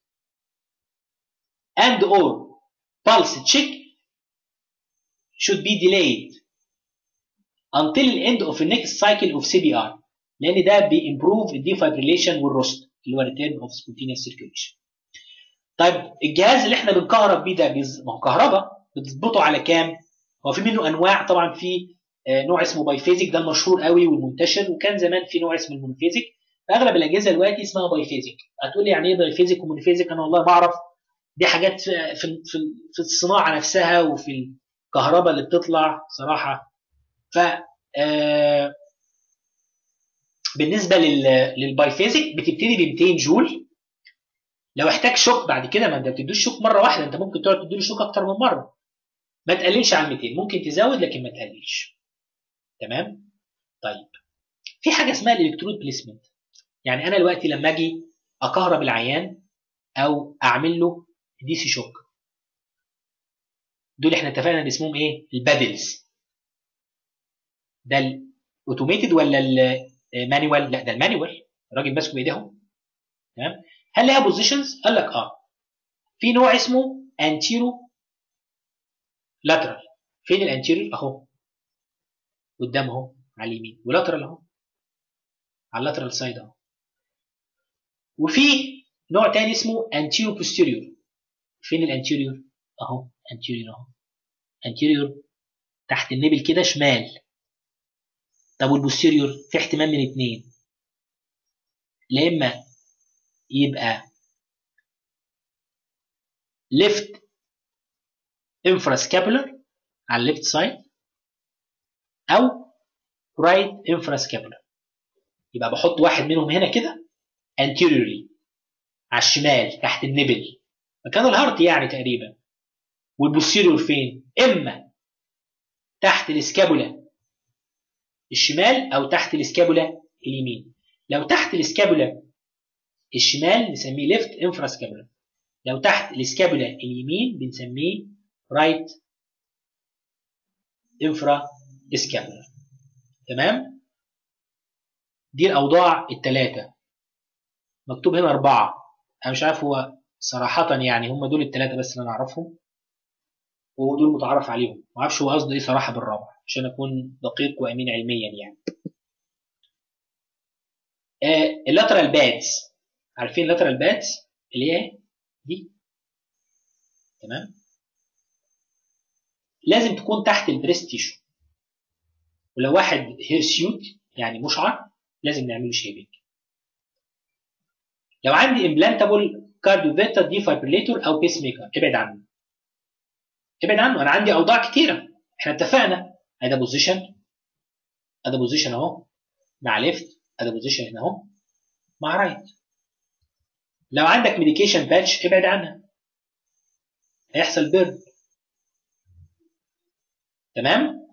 B: and or pulse check should be delayed until the end of the next cycle of CPR لان ده بيمبروف الديفايبريليشن والروست اللي هو return of spontaneous circulation طيب الجهاز اللي احنا بنكهرب بيه ده بيز... ما هو كهرباء بتظبطه على كام؟ هو في منه انواع طبعا في نوع اسمه بايفيزيك ده المشهور قوي والمنتشر وكان زمان في نوع اسمه المونوفيزيك اغلب الاجهزه دلوقتي اسمها بايفيزيك هتقول لي يعني ايه بايفيزيك ومونوفيزيك انا والله ما اعرف دي حاجات في في في الصناعه نفسها وفي الكهرباء اللي بتطلع صراحه ف بالنسبه للبايفيزيك بتبتدي ب 200 جول لو احتاج شوك بعد كده ما انت بتدوش شوك مره واحده انت ممكن تقعد تديله شوك اكتر من مره ما تقللش عن 200 ممكن تزود لكن ما تقللش تمام طيب في حاجه اسمها الالكترود بليسمنت يعني انا دلوقتي لما اجي اكهرب العيان او اعمل له دي سي شوك دول احنا اتفقنا ان اسمهم ايه البادلز ده الاوتوميتد ولا المانيوال لا ده المانيوال الراجل ماسكه بايديهم تمام هل لها بوزيشنز قال لك اه في نوع اسمه انتيرو لاترال فين الانتيريور اهو قدام اهو على اليمين ولاترال اهو على اللاترال سايد اهو وفي نوع تاني اسمه انتيريور بوستيريور فين الانتيريور اهو انتيريور اهو انتيريور تحت النبل كده شمال طب والبوستيريور في احتمال من اتنين لا اما يبقى ليفت infrascapular على الليفت سايد او رايت infrascapular يبقى بحط واحد منهم هنا كده anteriorly على الشمال تحت النبل مكان الهارت يعني تقريبا والبوستيريور فين اما تحت الاسكابولا الشمال او تحت الاسكابولا اليمين لو تحت الاسكابولا الشمال نسميه ليفت انفراسكابولا لو تحت الاسكابولا اليمين بنسميه رايت انفرا اسكابولا تمام دي الاوضاع الثلاثه مكتوب هنا اربعه انا مش عارف هو صراحه يعني هم دول الثلاثه بس اللي انا اعرفهم ودول متعرف عليهم ما اعرفش هو قصده ايه صراحه بالرابع عشان اكون دقيق وامين علميا يعني آه اللاترال بادز عارفين اللاترال بادز اللي هي دي تمام لازم تكون تحت البريست تيشو ولو واحد هيرسيوت يعني مشعر لازم نعمله شيبنج لو عندي امبلانتابل كارديوفيتا ديفايبريليتور او بيس ميكر ابعد عنه ابعد عنه انا عندي اوضاع كتيره احنا اتفقنا ادي بوزيشن ادي بوزيشن اهو مع ليفت ادي بوزيشن هنا اهو مع رايت لو عندك ميديكيشن باتش ابعد عنها هيحصل بيرن تمام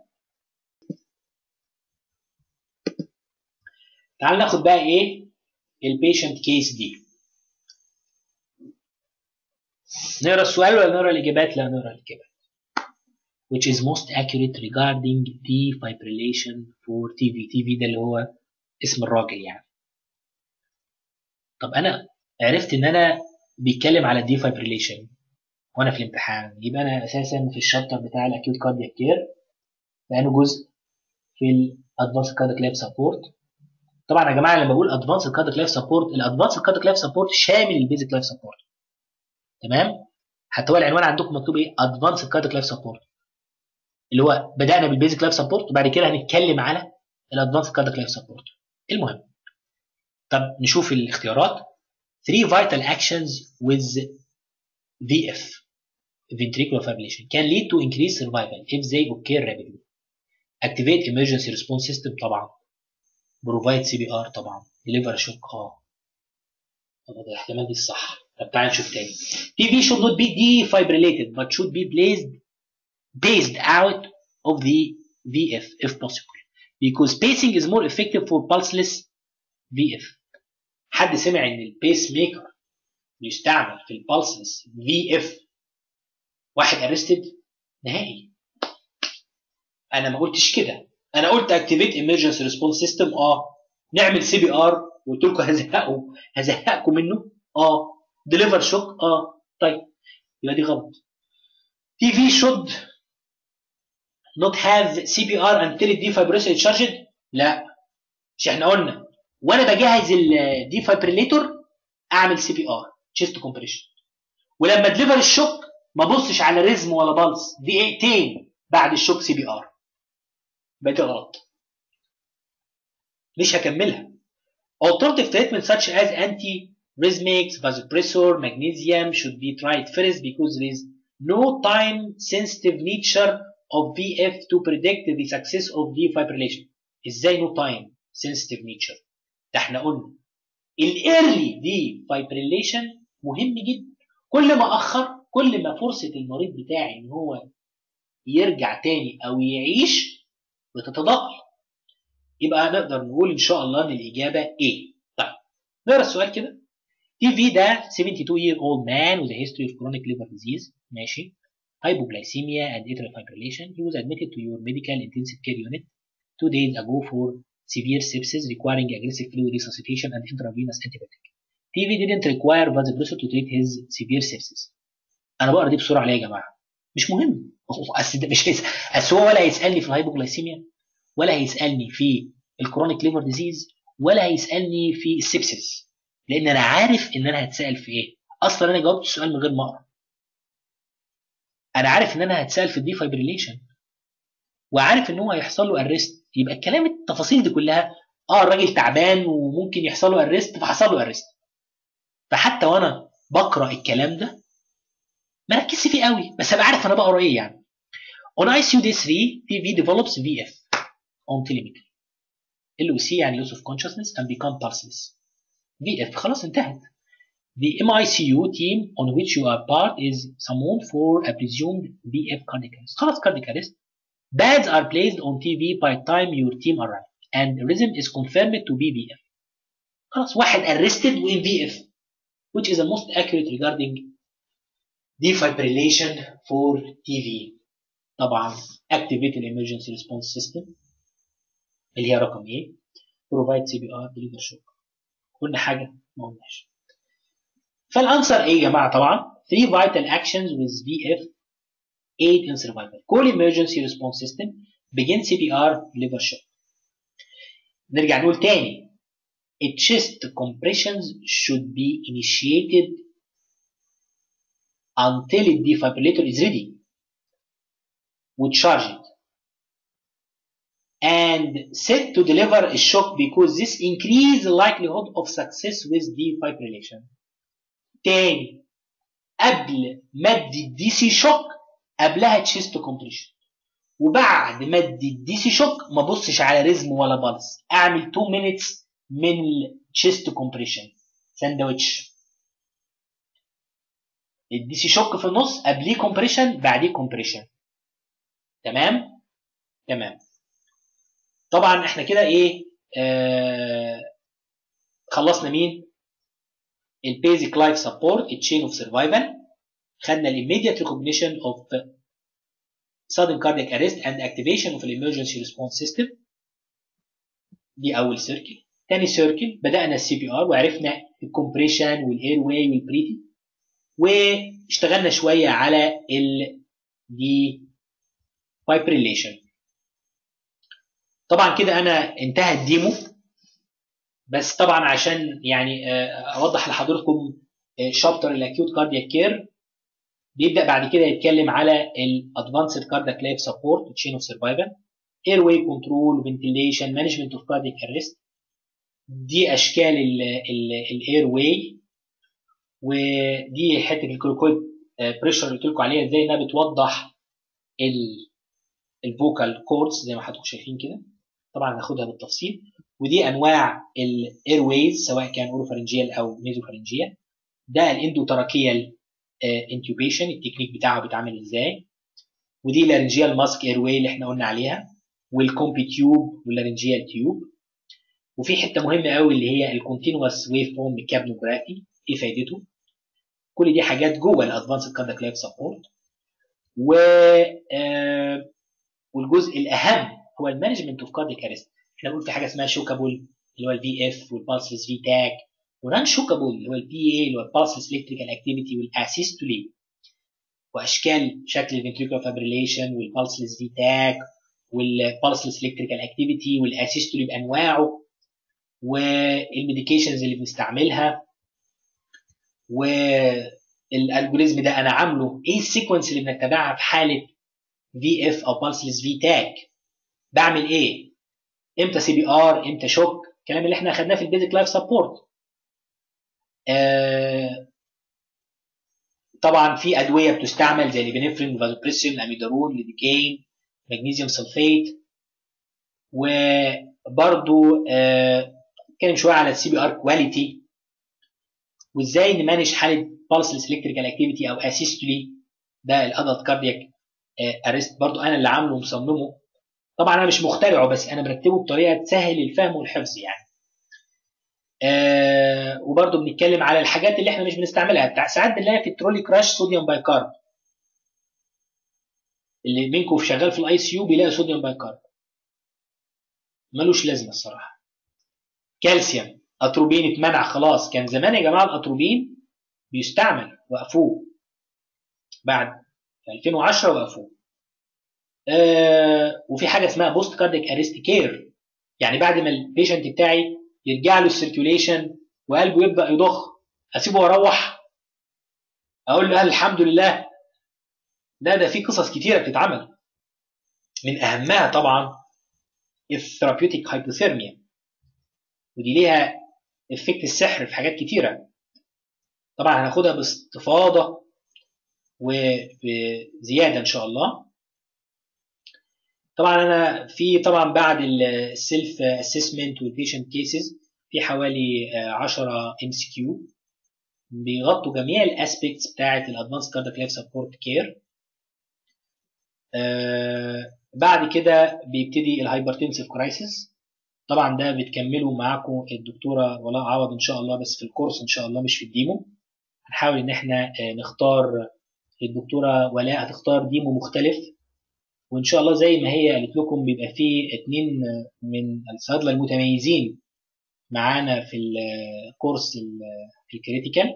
B: تعال ناخد بقى ايه البيشنت كيس دي نقرا السؤال ولا نقرا الاجابات لا نقرا الاجابات which is most accurate regarding defibrillation for TV TV ده اللي هو اسم الراجل يعني طب انا عرفت ان انا بيتكلم على defibrillation وانا في الامتحان يبقى انا اساسا في الشابتر بتاع الاكيوت كاردياك كير لانه جزء في الادفانس كاردياك لايف سبورت طبعا يا جماعه لما بقول ادفانس كاردياك لايف سبورت الادفانس كاردياك لايف سبورت شامل البيزك لايف سبورت تمام حتى هو العنوان عندكم مكتوب ايه ادفانس كاردياك لايف سبورت اللي هو بدانا بالبيزك لايف سبورت وبعد كده هنتكلم على الادفانس كاردياك لايف سبورت المهم طب نشوف الاختيارات 3 vital actions with VF ventricular fibrillation can lead to increased survival if they occur rapidly activate emergency response system طبعا provide CPR طبعا deliver shock اه طب ده الاحتمال دي الصح طب تعال نشوف تاني PV should not be defibrillated but should be placed based out of the VF if possible because pacing is more effective for pulseless VF حد سمع ان البيس ميكر يستعمل في البلسلس في اف واحد ارستد نهائي انا ما قلتش كده انا قلت اكتيفيت ايمرجنسي ريسبونس سيستم اه نعمل سي بي ار وقلت لكم هزهقه هزهقكم منه اه ديليفر شوك اه طيب يبقى دي غلط تي في شود not have CPR until الديفايبريشن اتشارجد لا مش احنا قلنا وانا بجهز الديفايبريليتور اعمل سي بي ار تشيست كومبريشن ولما دليفر الشوك ما بصش على ريزم ولا بالس دقيقتين بعد الشوك سي بي ار بقيت غلط مش هكملها alternative treatment such as anti-rhythmics, vasopressor, magnesium should be tried first because there is no time sensitive nature of VF to predict the success of defibrillation. ازاي no time sensitive nature؟ ده احنا قلنا الايرلي دي فايبريليشن مهم جدا كل ما اخر كل ما فرصه المريض بتاعي ان هو يرجع تاني او يعيش بتتضاءل يبقى نقدر نقول ان شاء الله ان الاجابه ايه طيب نقرا السؤال كده تي في ده 72 year old man with a history of chronic liver disease ماشي hypoglycemia and atrial fibrillation he was admitted to your medical intensive care unit two days ago for severe sepsis requiring aggressive fluid resuscitation and intravenous antibiotic. TV didn't require vasopressor to treat his severe sepsis انا بقرا دي بسرعه ليه يا جماعه مش مهم اصل ده مش هيس... اصل هو ولا هيسالني في الهايبوغلايسيميا ولا هيسالني في الكرونيك ليفر ديزيز ولا هيسالني في السبسس لان انا عارف ان انا هتسال في ايه اصلا انا جاوبت السؤال من غير ما اقرا انا عارف ان انا هتسال في الدي فايبريليشن وعارف ان هو هيحصل له ارست يبقى الكلام التفاصيل دي كلها اه الراجل تعبان وممكن يحصل له ارست فحصل له ارست فحتى وانا بقرا الكلام ده ما ركزش فيه قوي بس ابقى عارف انا بقرا ايه يعني on ICU day 3 PV develops VF on telemetry LOC يعني loss of consciousness and become pulseless VF خلاص انتهت The MICU team on which you are part is summoned for a presumed VF cardiac arrest. خلاص cardiac arrest. Beds are placed on TV by time your team arrives and rhythm is confirmed to be VF. خلاص واحد arrested in VF which is the most accurate regarding defibrillation for TV. طبعا activate the emergency response system اللي هي رقم ايه provide CPR deliver shock قلنا حاجة ما قلناش فالانسر ايه يا جماعة طبعا three vital actions with VF aid in survival call emergency response system begin CPR deliver shock نرجع نقول تاني chest compressions should be initiated until the defibrillator is ready would charge it and set to deliver a shock because this increase the likelihood of success with defibrillation. تاني قبل ما ادي الدي سي شوك قبلها تشيست كومبريشن وبعد ما ادي الدي سي شوك ما ابصش على ريزم ولا بالس اعمل 2 minutes من التشيست كومبريشن ساندوتش الدي سي شوك في النص قبليه كومبريشن بعديه كومبريشن تمام تمام طبعا احنا كده ايه آه خلصنا مين البيزك لايف سبورت التشين اوف سرفايفل خدنا الاميديت ريكوجنيشن اوف sudden cardiac arrest and activation of the emergency response system دي اول سيركل تاني سيركل بدانا السي بي ار وعرفنا الكومبريشن والاير واي والبريتي واشتغلنا شويه على ال دي فايبريليشن طبعا كده انا انتهى الديمو بس طبعا عشان يعني اوضح لحضراتكم شابتر الاكيوت كاردياك كير بيبدا بعد كده يتكلم على الادفانسد كاردياك لايف سبورت تشين اوف سرفايفل اير واي كنترول فنتيليشن مانجمنت اوف كاردياك اريست دي اشكال الاير واي ودي حته الكلوكويد بريشر اللي قلت لكم عليها ازاي انها بتوضح الفوكال كوردز زي ما حضراتكم شايفين كده طبعا هناخدها بالتفصيل ودي انواع الاير ويز سواء كان اوروفارنجيال او ميزوفارنجيال ده الاندوتراكيال انتوبيشن التكنيك بتاعه بيتعمل ازاي ودي لارنجيال ماسك اير واي اللي احنا قلنا عليها والكومبي تيوب واللارنجيال تيوب وفي حته مهمه قوي اللي هي الكونتينوس ويف فورم كابنوجرافي ايه فايدته كل دي حاجات جوه الادفانسد كاردياك لايف سبورت و آه والجزء الاهم هو المانجمنت اوف كاردياك اريست احنا بنقول في حاجه اسمها شوكابل اللي هو الفي اف والبالسلس في تاك ونان شوكابل اللي هو البي اي اللي هو البالسلس الكتريكال اكتيفيتي والاسيستولي واشكال شكل الفنتريكولار فابريليشن والبالسلس في تاك والبالسلس الكتريكال اكتيفيتي والاسيستولي بانواعه والميديكيشنز اللي بنستعملها والالجوريزم ده انا عامله ايه السيكونس اللي بنتبعها في حاله في اف او بالسلس في تاك بعمل ايه امتى سي بي ار امتى شوك الكلام اللي احنا اخدناه في البيزك لايف سبورت آه طبعا في ادويه بتستعمل زي البنفرين فازوبريسين الاميدارون ليديكين مغنيسيوم سلفيت وبرضو آه اتكلم شويه على السي بي ار كواليتي وازاي نمانج حاله بالسلس الكتريكال اكتيفيتي او اسيستولي ده الادلت كاردياك ارست برضو انا اللي عامله ومصممه طبعا انا مش مخترعه بس انا مرتبه بطريقه تسهل الفهم والحفظ يعني آه وبرضو بنتكلم على الحاجات اللي احنا مش بنستعملها بتاع ساعات بنلاقي في الترولي كراش صوديوم بايكارب اللي منكم شغال في الاي سي يو بيلاقي صوديوم بايكارب ملوش لازمه الصراحه كالسيوم اتروبين اتمنع خلاص كان زمان يا جماعه الاتروبين بيستعمل وقفوه بعد 2010 وقفوه آه وفي حاجه اسمها بوست كارديك اريست كير يعني بعد ما البيشنت بتاعي يرجع له السيركيوليشن وقلبه يبدا يضخ اسيبه واروح اقول له الحمد لله لا ده في قصص كتيره بتتعمل من اهمها طبعا الثيرابيوتيك هايبوثيرميا ودي ليها افكت السحر في حاجات كتيره طبعا هناخدها باستفاضه وبزياده ان شاء الله طبعا انا في طبعا بعد السيلف اسسمنت والبيشنت كيسز في حوالي 10 ام سي كيو بيغطوا جميع الاسبيكتس بتاعه الادفانس كاردياك لايف سبورت كير بعد كده بيبتدي الهايبرتنسيف كرايسيس طبعا ده بتكملوا معاكم الدكتوره ولاء عوض ان شاء الله بس في الكورس ان شاء الله مش في الديمو هنحاول ان احنا نختار الدكتوره ولاء هتختار ديمو مختلف وان شاء الله زي ما هي قالت لكم بيبقى في اتنين من الصيادله المتميزين معانا في الكورس الكريتيكال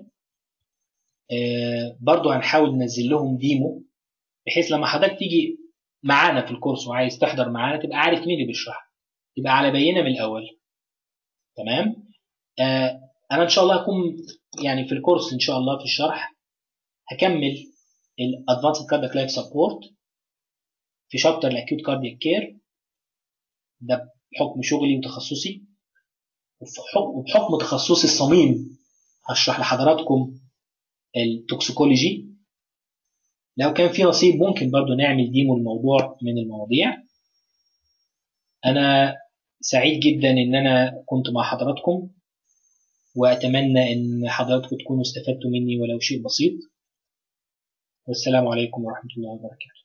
B: برضو هنحاول ننزل لهم ديمو بحيث لما حضرتك تيجي معانا في الكورس وعايز تحضر معانا تبقى عارف مين اللي بيشرح تبقى على بينه من الاول تمام آه انا ان شاء الله هكون يعني في الكورس ان شاء الله في الشرح هكمل الادفانسد كاردياك لايف سبورت في شابتر الاكيوت كاردياك كير ده بحكم شغلي وتخصصي وبحكم تخصصي الصميم هشرح لحضراتكم التوكسيكولوجي لو كان في نصيب ممكن برضو نعمل ديمو الموضوع من المواضيع أنا سعيد جدا إن أنا كنت مع حضراتكم وأتمنى إن حضراتكم تكونوا استفدتوا مني ولو شيء بسيط والسلام عليكم ورحمة الله وبركاته